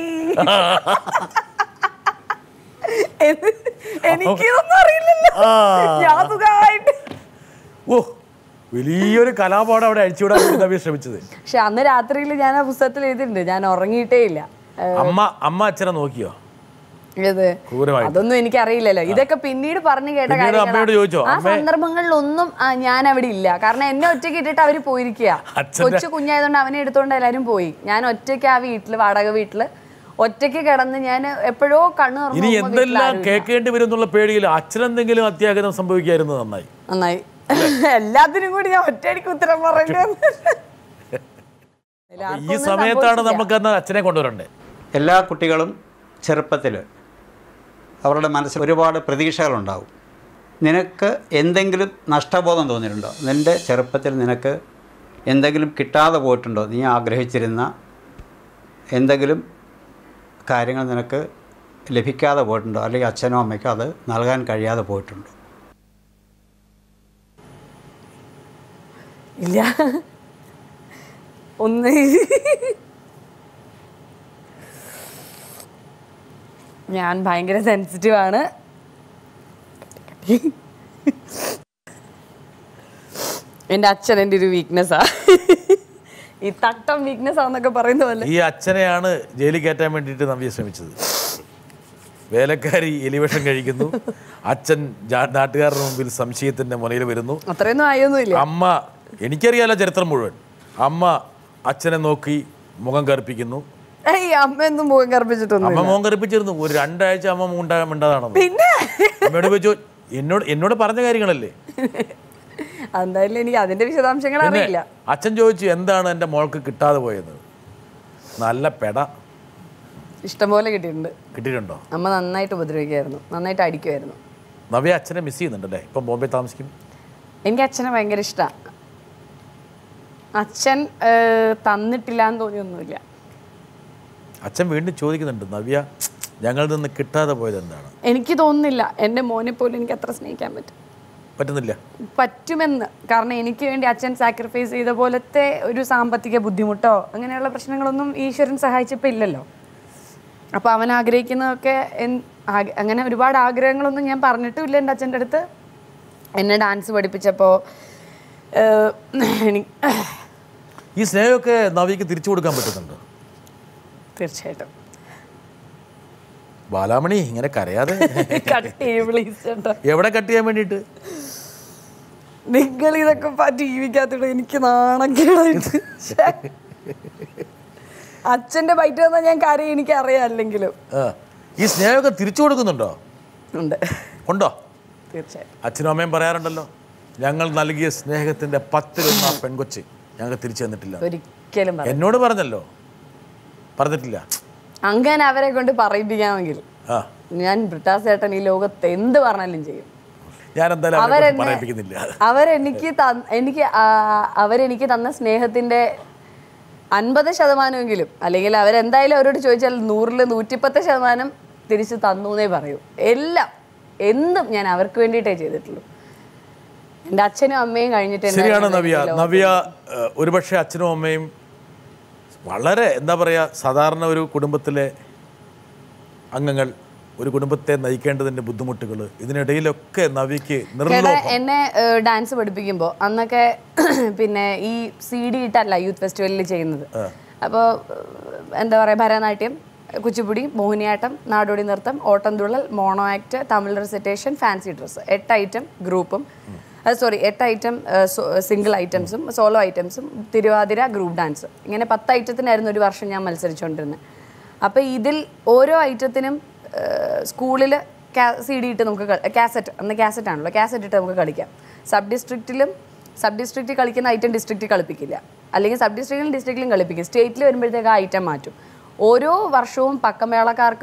എനിക്കിതൊന്നും അറിയില്ലല്ലോ ഞാൻ സുഖമായിട്ട് ഓ വലിയൊരു കലാപാഠം അവിടെ അഴിച്ചുവിടാൻ വേണ്ടി നവി ശ്രമിച്ചത് പക്ഷെ അന്ന് രാത്രിയിൽ ഞാൻ ആ പുസ്തകത്തിൽ എഴുതിയിട്ടുണ്ട് ഞാൻ ഉറങ്ങിയിട്ടേ ഇല്ല അമ്മ അമ്മ അച്ഛനെ നോക്കിയോ ഏത് ക്രൂരമായിട്ട് അതൊന്നും എനിക്ക് അറിയില്ലല്ലോ ഇതൊക്കെ പിന്നീട് പറഞ്ഞു കേട്ട പിന്നീട് കാര്യങ്ങളാ. അമ്മയോട് ചോദിച്ചോ? ആ അമ്മേ- സന്ദർഭങ്ങളിലൊന്നും ആ, ഞാൻ അവിടെ ഇല്ല കാരണം എന്നെ ഒറ്റയ്ക്ക് ഇട്ടിട്ട് അവര് പോയിരിക്കുക അച്ഛന്റെ- കൊച്ചു കുഞ്ഞായതുകൊണ്ട് അവനെ എടുത്തോണ്ട് എല്ലാരും പോയി ഞാൻ ഒറ്റയ്ക്ക് ആ വീട്ടില് വാടക വീട്ടില് ഒറ്റയ്ക്ക് കിടന്ന് ഞാൻ എപ്പോഴോ കണ്ണു തുറന്ന് ഇനി നോക്കുമ്പോ വീട്ടിൽ എന്തെല്ലാം ആരും ഇല്ല. കേൾക്കേണ്ടി വരും എന്നുള്ള പേടിയിൽ അച്ഛനെന്തെങ്കിലും അത്യാഗ്രഹം സംഭവിക്കായിരുന്നു നന്നായി നന്നായി എല്ലാത്തിനും കൂടി ഞാൻ ഒറ്റയടിക്ക് ഉത്തരം പറയേണ്ടി വന്നു. ഈ ആർക്കൊന്നും സമയത്താണ് സംഭവിച്ചില്ല. നമുക്ക് അന്ന് അച്ഛനെ കൊണ്ടുവരണ്ടേ എല്ലാ കുട്ടികളും ചെറുപ്പത്തിൽ അവരുടെ മനസ്സിൽ ഒരുപാട് പ്രതീക്ഷകളുണ്ടാവും നിനക്ക് എന്തെങ്കിലും നഷ്ടബോധം തോന്നിയിട്ടുണ്ടോ നിൻ്റെ ചെറുപ്പത്തിൽ നിനക്ക് എന്തെങ്കിലും കിട്ടാതെ പോയിട്ടുണ്ടോ നീ ആഗ്രഹിച്ചിരുന്ന എന്തെങ്കിലും കാര്യങ്ങൾ നിനക്ക് ലഭിക്കാതെ പോയിട്ടുണ്ടോ അല്ലെങ്കിൽ അച്ഛനോ അമ്മയ്ക്കോ അത് നൽകാൻ കഴിയാതെ പോയിട്ടുണ്ടോ ഇല്ല ഒന്ന് ഞാൻ ഭയങ്കര സെൻസിറ്റീവ് ആണ് എൻ്റെ അച്ഛൻ എൻ്റെ ഒരു വീക്ക്നെസ്സാ ഈ തട്ടം വീക്ക്നെസ് ആണെന്നൊക്കെ പറയുന്ന പോലെ ഈ അച്ഛനെയാണ് ജയിലിൽ കയറ്റാൻ വേണ്ടിയിട്ട് നവ്യ ശ്രമിച്ചത് വേലക്കാരി എലിവേഷം കഴിക്കുന്നു അച്ഛൻ ജാ- നാട്ടുകാരുടെ മുമ്പിൽ സംശയത്തിന്റെ മുനയിൽ വരുന്നു അത്രയൊന്നും ആയൊന്നുമില്ല അമ്മ എനിക്കറിയാലോ ചരിത്രം മുഴുവൻ അമ്മ അച്ഛനെ നോക്കി മുഖം കറുപ്പിക്കുന്നു ഏയ് അമ്മയൊന്നും മുഖം കറുപ്പിച്ചിട്ടൊന്നും അമ്മ മുഖം കറുപ്പിച്ചിരുന്നു ഒരു രണ്ടാഴ്ച അമ്മ മുണ്ടാ മിണ്ടാതാണെന്ന് പിന്നെ അമ്മയോട് ചോദിച്ചു എന്നോട് എന്നോട് പറഞ്ഞ കാര്യങ്ങളല്ലേ എന്തായാലും എനിക്ക് അതിന്റെ വിശദാംശങ്ങൾ പിന്നെ അറിയില്ല അച്ഛൻ ചോദിച്ചു എന്താണ് എൻ്റെ മോൾക്ക് കിട്ടാതെ പോയത് നല്ല പെട ഇഷ്ടംപോലെ കിട്ടിയിട്ടുണ്ട് കിട്ടിയിട്ടുണ്ടോ അമ്മ നന്നായിട്ട് ഉപദ്രവിക്കുമായിരുന്നു നന്നായിട്ട് അടിക്കുമായിരുന്നു നവ്യ അച്ഛനെ മിസ് ചെയ്യുന്നുണ്ടല്ലേ ഇപ്പം ബോംബെ താമസിക്കും എനിക്ക് അച്ഛനെ ഭയങ്കര ഇഷ്ടമാണ് അച്ഛൻ ഏഹ്, തന്നിട്ടില്ല എന്ന് തോന്നിയൊന്നുമില്ല അച്ഛൻ വീണ്ടും ചോദിക്കുന്നുണ്ട് നവ്യ ഞങ്ങളിൽ നിന്ന് കിട്ടാതെ പോയത് എന്താണ് എനിക്ക് തോന്നുന്നില്ല എൻ്റെ മോനെ പോലും എനിക്ക് അത്ര സ്നേഹിക്കാൻ പറ്റും പറ്റുന്നില്ല പറ്റുമെന്ന് കാരണം എനിക്ക് വേണ്ടി അച്ഛൻ സാക്രിഫൈസ് ചെയ്ത പോലത്തെ ഒരു സാമ്പത്തിക ബുദ്ധിമുട്ടോ അങ്ങനെയുള്ള പ്രശ്നങ്ങളൊന്നും ഈശ്വരൻ സഹായിച്ചപ്പോൾ ഇല്ലല്ലോ അപ്പോൾ അവൻ ആഗ്രഹിക്കുന്നതൊക്കെ എൻ- ആഗ്- അങ്ങനെ ഒരുപാട് ആഗ്രഹങ്ങളൊന്നും ഞാൻ പറഞ്ഞിട്ടുമില്ല എൻ്റെ അച്ഛൻ്റെ അടുത്ത് എന്നെ ഡാൻസ് പഠിപ്പിച്ചപ്പോൾ എനിക്ക് ഈ സ്നേഹമൊക്കെ നവ്യക്ക് തിരിച്ചു കൊടുക്കാൻ പറ്റുന്നുണ്ട് തീർച്ചയായിട്ടും ബാലാമണി ഇങ്ങനെ കരയാതെ കട്ട് ചെയ്യും പ്ലീസ് ചേട്ടാ എവിടെ കട്ട് ചെയ്യാൻ വേണ്ടിയിട്ട് നിങ്ങൾ ഇതൊക്കെ ടി വിക്കകത്തിട്ട് എനിക്ക് നാണക്കേടായിട്ട് ശ്ശെ. അച്ഛന്റെ ബൈറ്റ് തന്നാൽ ഞാൻ കാര്യം എനിക്ക് അറിയാം അല്ലെങ്കിലും ആ. ഈ സ്നേഹമൊക്കെ തിരിച്ചു കൊടുക്കുന്നുണ്ടോ ഉണ്ട് ഉണ്ടോ തീർച്ചയായും അച്ഛനും അമ്മയും പറയാറുണ്ടല്ലോ ഞങ്ങൾ നൽകിയ സ്നേഹത്തിന്റെ പത്തിലൊന്ന് ആ പെൺകൊച്ച് ഞങ്ങൾക്ക് തിരിച്ചു തന്നിട്ടില്ല ഒരിക്കലും പറ എന്നോട് പറഞ്ഞല്ലോ പറഞ്ഞിട്ടില്ല അങ്ങനെ അവരെ കൊണ്ട് പറയിപ്പിക്കാമെങ്കിൽ ആ ഞാൻ ബ്രിട്ടാസ് ചേട്ടൻ ഈ ലോകത്ത് എന്ത് പറഞ്ഞാലും ചെയ്യും ഞാൻ എന്തായാലും അവരെ അവരെന്നെ പറയിപ്പിക്കുന്നില്ല അവരെനിക്ക് തന്ന- എനിക്ക് ആ, അവരെനിക്ക് തന്ന സ്നേഹത്തിന്റെ അൻപത് ശതമാനമെങ്കിലും അല്ലെങ്കിൽ അവരെന്തായാലും അവരോട് ചോദിച്ചാൽ നൂറിൽ നൂറ്റിപ്പത്ത് ശതമാനം തിരിച്ചു തന്നു എന്നേ പറയൂ എല്ലാം എന്തും ഞാൻ അവർക്ക് വേണ്ടിയിട്ടേ ചെയ്തിട്ടുള്ളൂ എൻ്റെ അച്ഛനും അമ്മയും കഴിഞ്ഞിട്ട് ശരിയാണ് എന്തായാലും നവ്യ എനിക്ക് ലോകത്ത് നവ്യ ഏഹ്, ഒരുപക്ഷെ അച്ഛനും അമ്മയും വളരെ എന്താ പറയുക സാധാരണ ഒരു കുടുംബത്തിലെ അംഗങ്ങൾ ഒരു കുടുംബത്തെ നയിക്കേണ്ടതിൻ്റെ ബുദ്ധിമുട്ടുകൾ ഇതിനിടയിലൊക്കെ നവ്യക്ക് ചേട്ടാ നിർലോഭം എന്നെ ഡാൻസ് പഠിപ്പിക്കുമ്പോൾ അന്നൊക്കെ പിന്നെ ഈ സി ഡി ഇട്ടല്ല യൂത്ത് ഫെസ്റ്റിവലിൽ ചെയ്യുന്നത് അപ്പോൾ എന്താ പറയുക ഭരതനാട്യം കുച്ചിപ്പുടി മോഹിനിയാട്ടം നാടോടി നൃത്തം Ottamthullal mono act Tamil recitation fancy dress എട്ട് ഐറ്റം ഗ്രൂപ്പും സോറി എട്ട് ഐറ്റം സിംഗിൾ ഐറ്റംസും സോളോ ഐറ്റംസും തിരുവാതിര ഗ്രൂപ്പ് ഡാൻസ് ഇങ്ങനെ പത്ത് ഐറ്റത്തിനായിരുന്നു ഒരു വർഷം ഞാൻ മത്സരിച്ചുകൊണ്ടിരുന്നത് അപ്പോൾ ഇതിൽ ഓരോ ഐറ്റത്തിനും സ്കൂളിൽ സി ഡി ഇട്ട് നമുക്ക് കാസറ്റ് അന്ന് കാസറ്റ് ആണല്ലോ കാസറ്റ് ഇട്ട് നമുക്ക് കളിക്കാം സബ് ഡിസ്ട്രിക്റ്റിലും സബ് ഡിസ്ട്രിക്റ്റിൽ കളിക്കുന്ന ഐറ്റം ഡിസ്ട്രിക്റ്റിൽ കളിപ്പിക്കില്ല അല്ലെങ്കിൽ സബ് ഡിസ്ട്രിക്റ്റിലും ഡിസ്ട്രിക്റ്റിലും കളിപ്പിക്കും സ്റ്റേറ്റിൽ വരുമ്പോഴത്തേക്ക് ആ ഐറ്റം മാറ്റും ഓരോ വർഷവും പക്കമേളക്കാർക്കും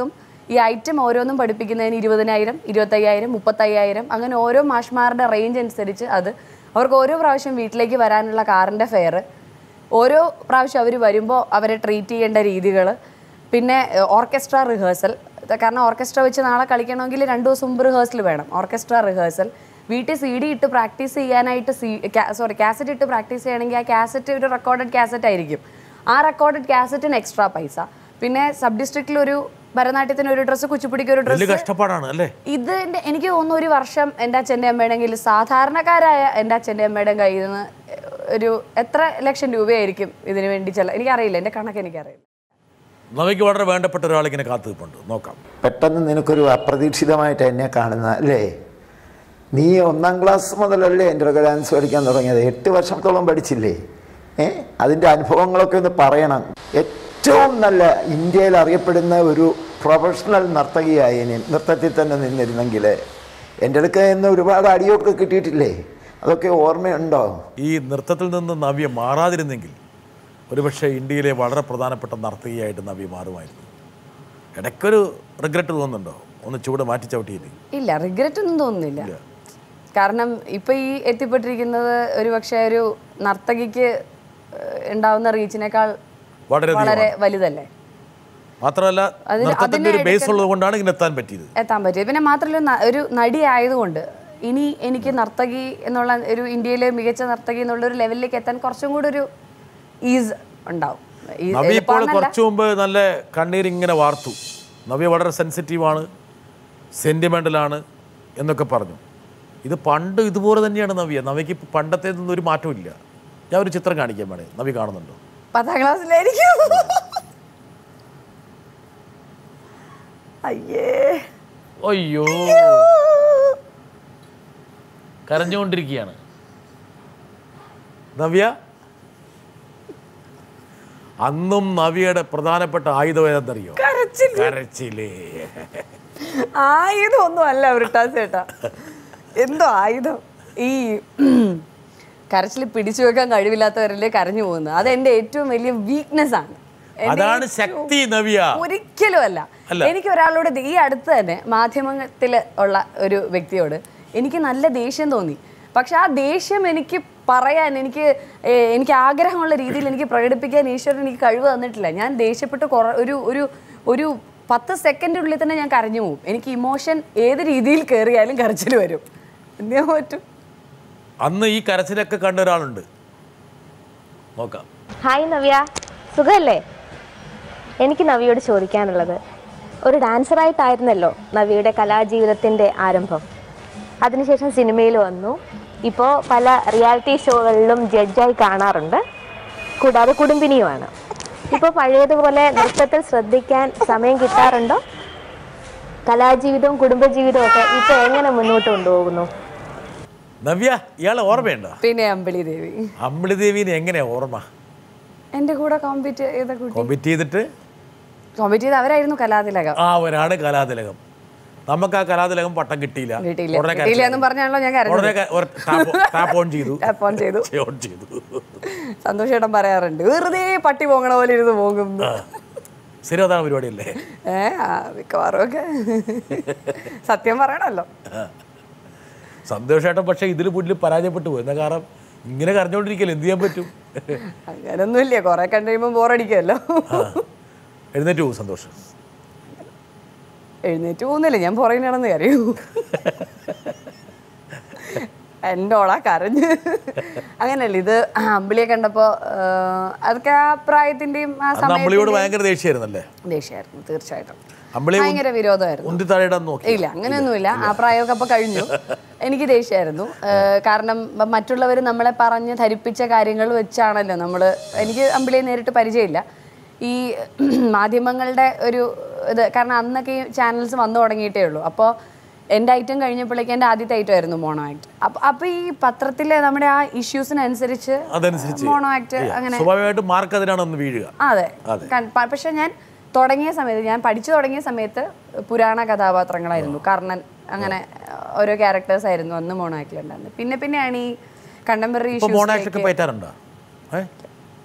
ഈ ഐറ്റം ഓരോന്നും പഠിപ്പിക്കുന്നതിന് ഇരുപതിനായിരം ഇരുപത്തയ്യായിരം മുപ്പത്തയ്യായിരം അങ്ങനെ ഓരോ മാഷ്മാരുടെ റേഞ്ച് അനുസരിച്ച് അത് അവർക്ക് ഓരോ പ്രാവശ്യം വീട്ടിലേക്ക് വരാനുള്ള കാറിൻ്റെ ഫെയർ ഓരോ പ്രാവശ്യം അവർ വരുമ്പോൾ അവരെ ട്രീറ്റ് ചെയ്യേണ്ട രീതികൾ പിന്നെ ഓർക്കസ്ട്ര റിഹേഴ്സൽ കാരണം ഓർക്കസ്ട്ര വെച്ച് നാളെ കളിക്കണമെങ്കിൽ രണ്ട് ദിവസം മുമ്പ് റിഹേഴ്സൽ വേണം ഓർക്കസ്ട്ര റിഹേഴ്സൽ വീട്ടിൽ സി ഡി ഇട്ട് പ്രാക്ടീസ് ചെയ്യാനായിട്ട് സി സോറി കാസറ്റ് ഇട്ട് പ്രാക്ടീസ് ചെയ്യണമെങ്കിൽ ആ കാസറ്റ് ഒരു റെക്കോർഡഡ് കാസറ്റ് ആയിരിക്കും ആ റെക്കോർഡഡ് കാസറ്റിന് എക്സ്ട്രാ പൈസ പിന്നെ സബ് ഡിസ്ട്രിക്റ്റിൽ ഒരു ഭരതനാട്യത്തിന് ഒരു ഡ്രസ്സ് കുച്ചിപ്പുടിക്ക് ഒരു വലിയ ഡ്രസ്സ് കഷ്ടപ്പാടാണ് അല്ലേ ഇത് എൻ്റെ എനിക്ക് തോന്നുന്നു ഒരു വർഷം എൻ്റെ അച്ഛൻ്റെ അമ്മയുടെങ്കിൽ സാധാരണക്കാരായ എൻ്റെ അച്ഛൻ്റെ അമ്മയുടെയും കയ്യിൽ നിന്ന് ഒരു എത്ര ലക്ഷം രൂപയായിരിക്കും ഇതിനു വേണ്ടി ചില എനിക്കറിയില്ല എൻ്റെ കണക്ക് എനിക്കറിയില്ല നവയ്ക്ക് വളരെ വേണ്ടപ്പെട്ട ഒരാളിങ്ങനെ കാത്തു നിൽപ്പുണ്ട് നോക്കാം പെട്ടെന്ന് നിനക്കൊരു അപ്രതീക്ഷിതമായിട്ട് എന്നെ കാണുന്ന അല്ലേ നീ ഒന്നാം ക്ലാസ് മുതലല്ലേ എൻ്റെ അടുക്ക ഡാൻസ് പഠിക്കാൻ തുടങ്ങിയത് എട്ട് വർഷത്തോളം പഠിച്ചില്ലേ ഏ അതിൻ്റെ അനുഭവങ്ങളൊക്കെ ഒന്ന് പറയണം ഏറ്റവും നല്ല ഇന്ത്യയിൽ അറിയപ്പെടുന്ന ഒരു പ്രൊഫഷണൽ നർത്തകിയായി ഇനി നൃത്തത്തിൽ തന്നെ നിന്നിരുന്നെങ്കിൽ എൻ്റെ അടുക്ക നിന്ന് ഒരുപാട് അടിയൊക്കെ കിട്ടിയിട്ടില്ലേ അതൊക്കെ ഓർമ്മയുണ്ടോ ഈ നൃത്തത്തിൽ നിന്ന് നവ്യ മാറാതിരുന്നെങ്കിൽ ഒരുപക്ഷെ ഇന്ത്യയിലെ വളരെ പ്രധാനപ്പെട്ട നർത്തകിയായിട്ട് നവ്യ മാറുമായിരുന്നു ഇടയ്ക്കൊരു റിഗ്രറ്റ് തോന്നുന്നുണ്ടോ ഒന്ന് ചൂട് മാറ്റി ചവിട്ടിയില്ലേ ഇല്ല റിഗ്രറ്റ് ഒന്നും തോന്നുന്നില്ല കാരണം ഇപ്പൊ ഈ എത്തിപ്പെട്ടിരിക്കുന്നത് ഒരു പക്ഷേ ഒരു നർത്തകിക്ക് ഏഹ്, ഉണ്ടാവുന്ന റീച്ചിനേക്കാൾ വളരെ വളരെ വലുതല്ലേ മാത്രമല്ല അതിന് നൃത്തത്തിന്റെ ഒരു അതിനെ ബേസ് ഉള്ളത് കൊണ്ടാണ് ഇങ്ങനെ എത്താൻ പറ്റിയത് എത്താൻ പറ്റിയത് പിന്നെ മാത്രമല്ല ന- ഒരു നടി ആയതുകൊണ്ട് ഇനി എനിക്ക് നർത്തകി എന്നുള്ള ഒരു ഇന്ത്യയിലെ മികച്ച നർത്തകി എന്നുള്ള ഒരു ലെവലിലേക്ക് എത്താൻ കുറച്ചും കൂടി ഒരു ഈസ് ഉണ്ടാവും ഈ- നവ്യ ഇപ്പോൾ എളുപ്പമാണെന്നല്ല. കുറച്ചു മുമ്പ് നല്ല കണ്ണീരിങ്ങനെ വാർത്തു നവ്യ വളരെ സെൻസിറ്റീവാണ് സെൻറ്റിമെൻ്റലാണ് എന്നൊക്കെ പറഞ്ഞു ഇത് പണ്ട് ഇതുപോലെ തന്നെയാണ് നവ്യ നവ്യക്ക് ഇപ്പം പണ്ടത്തെ ഒന്നും ഒരു മാറ്റവും ഇല്ല ഞാൻ ഒരു ചിത്രം കാണിക്കാൻ വേണേ നവ്യ കാണുന്നുണ്ടോ പത്താം ക്ലാസ്സിലായിരിക്കും അയ്യേ അയ്യോ കരഞ്ഞുകൊണ്ടിരിക്കുകയാണ് നവ്യ അന്നും നവ്യയുടെ പ്രധാനപ്പെട്ട ആയുധം ഏതെന്നറിയോ കരച്ചിലേ ആയുധം ഒന്നും അല്ല വൃട്ടാസ് ചേട്ടാ എന്തോ ആയുധം ഈ കരച്ചിൽ പിടിച്ചു വെക്കാൻ കഴിവില്ലാത്തവരല്ലേ കരഞ്ഞു പോകുന്നത് അത് എൻ്റെ ഏറ്റവും വലിയ വീക്ക്നെസ് ആണ് എൻ്റെ അതാണ് ശക്തി നവ്യ ഒരിക്കലും അല്ല അല്ല. എനിക്ക് ഒരാളോട് ഈ അടുത്ത് തന്നെ മാധ്യമത്തിൽ ഉള്ള ഒരു വ്യക്തിയോട് എനിക്ക് നല്ല ദേഷ്യം തോന്നി പക്ഷെ ആ ദേഷ്യം എനിക്ക് പറയാൻ എനിക്ക് ഏ, എനിക്ക് ആഗ്രഹമുള്ള രീതിയിൽ എനിക്ക് പ്രകടിപ്പിക്കാൻ ഈശ്വരൻ എനിക്ക് കഴിവ് തന്നിട്ടില്ല ഞാൻ ദേഷ്യപ്പെട്ട് കുറ ഒരു ഒരു ഒരു പത്ത് സെക്കൻഡിനുള്ളിൽ തന്നെ ഞാൻ കരഞ്ഞു പോകും എനിക്ക് ഇമോഷൻ ഏത് രീതിയിൽ കയറിയാലും കരച്ചിൽ വരും എന്തിനാ പറ്റും അന്ന് ഈ കരച്ചിലൊക്കെ കണ്ട ഒരാളുണ്ട് നോക്കാം ഹായ് നവ്യ സുഖമല്ലേ എനിക്ക് നവ്യയോട് ചോദിക്കാനുള്ളത് ഒരു ഡാൻസറായിട്ടായിരുന്നല്ലോ നവ്യയുടെ കലാജീവിതത്തിൻ്റെ ആരംഭം അതിനുശേഷം സിനിമയിൽ വന്നു ഇപ്പോൾ പല റിയാലിറ്റി ഷോകളിലും ജഡ്ജായി കാണാറുണ്ട് കൂടാതെ കുടുംബിനിയുമാണ് ഇപ്പോൾ പഴയതുപോലെ നൃത്തത്തിൽ ശ്രദ്ധിക്കാൻ സമയം കിട്ടാറുണ്ടോ കലാജീവിതവും കുടുംബജീവിതവും ഒക്കെ ഇപ്പോൾ എങ്ങനെ മുന്നോട്ട് കൊണ്ടുപോകുന്നു നവ്യ ഇയാളെ ഓർമ്മയുണ്ടോ പിന്നെ അമ്പിളി ദേവി അമ്പിളിദേവിനെ എങ്ങനെയാ ഓർമ്മ എൻ്റെ കൂടെ കോമ്പീറ്റ് ചെയ്ത കുട്ടി കോമ്പറ്റ് ചെയ്തിട്ട് കോമ്പീറ്റ് ചെയ്ത് അവരായിരുന്നു കലാതിലകം ആ ഒരാണ് കലാതിലകം നമുക്ക് ആ കലാതിലകം പട്ടം കിട്ടിയില്ല കിട്ടിയില്ല ഉടനെ കിട്ടിയില്ല എന്നും പറഞ്ഞാണല്ലോ ഞാൻ കരഞ്ഞത് ഉടനെ ക- ഒരു ടാപ്പ് ടാപ്പ് ഓൺ ചെയ്തു ടാപ്പ് ഓൺ ചെയ്തു ഓൺ ചെയ്തു സന്തോഷേട്ടൻ പറയാറുണ്ട് വെറുതെ പട്ടി പോകണ പോലെ ഇരുന്ന് പോകും ശരി അതാണ് പരിപാടിയല്ലേ ഏ ആ, മിക്കവാറും ഒക്കെ സത്യം പറയണല്ലോ സന്തോഷമായിട്ടും പക്ഷേ ഇതിൽ മുന്നിൽ പരാജയപ്പെട്ടു പോയി എന്താ കാരണം ഇങ്ങനെ കരഞ്ഞോണ്ടിരിക്കല്ലേ എന്ത് ചെയ്യാൻ പറ്റും അങ്ങനൊന്നുമില്ല കുറെ കണ്ടു കഴിയുമ്പോൾ ബോറടിക്കുമല്ലോ ആ. എഴുന്നേറ്റ് പോകും സന്തോഷം എഴുന്നേറ്റ് പോകുന്നില്ല ഞാൻ പുറകിൽ നടന്ന് കരയൂ എൻ്റെ ഓളാ കരഞ്ഞ് അങ്ങനല്ല ഇത് അമ്പിളിയെ കണ്ടപ്പോ ആ, അതൊക്കെ ആ പ്രായത്തിന്റെയും ആ അന്ന് അമ്പിളിയോട് സമയത്ത് ഭയങ്കര ദേഷ്യമായിരുന്നല്ലേ ദേഷ്യമായിരുന്നു തീർച്ചയായിട്ടും അമ്പിളി ഭയങ്കര വിരോധമായിരുന്നു ഉന്തി താഴെയിടാൻ നോക്കി ഇല്ല അങ്ങനെയൊന്നുമില്ല ആ പ്രായമൊക്കെ അപ്പൊ കഴിഞ്ഞു എനിക്ക് ദേഷ്യമായിരുന്നു ഏഹ് കാരണം മറ്റുള്ളവർ നമ്മളെ പറഞ്ഞ് ധരിപ്പിച്ച കാര്യങ്ങൾ വെച്ചാണല്ലോ നമ്മൾ എനിക്ക് അമ്പിളിയെ നേരിട്ട് പരിചയമില്ല ഈ മാധ്യമങ്ങളുടെ ഒരു ഇത് കാരണം അന്നൊക്കെ ഈ ചാനൽസ് വന്നു തുടങ്ങിയിട്ടേ ഉള്ളൂ അപ്പോൾ എൻ്റെ ഐറ്റം കഴിഞ്ഞപ്പോഴേക്കും എൻ്റെ ആദ്യത്തെ ഐറ്റം ആയിരുന്നു മോണോ ആക്ട് അപ്പോൾ അപ്പോൾ ഈ പത്രത്തിലെ നമ്മുടെ ആ ഇഷ്യൂസിനനുസരിച്ച് അതനുസരിച്ച് മോണോ ആക്ട് ചെയ്യാം. അങ്ങനെ സ്വാഭാവികമായിട്ടും മാർക്ക് അതിനാണ് ഒന്ന് വീഴുക അതെ കൺ- പ- പക്ഷെ ഞാൻ തുടങ്ങിയ സമയത്ത് ഞാൻ പഠിച്ചു തുടങ്ങിയ സമയത്ത് പുരാണ കഥാപാത്രങ്ങളായിരുന്നു കർണൻ അങ്ങനെ ഓരോ ക്യാരക്ടേഴ്സ് ആയിരുന്നു അന്ന് മോണാക്കിലുണ്ടായിരുന്നത് പിന്നെ പിന്നെയാണ് ഈ കണ്ടംപററി ഇപ്പൊ മോണാക്ടൊക്കെ പറ്റാറുണ്ടോ ഏ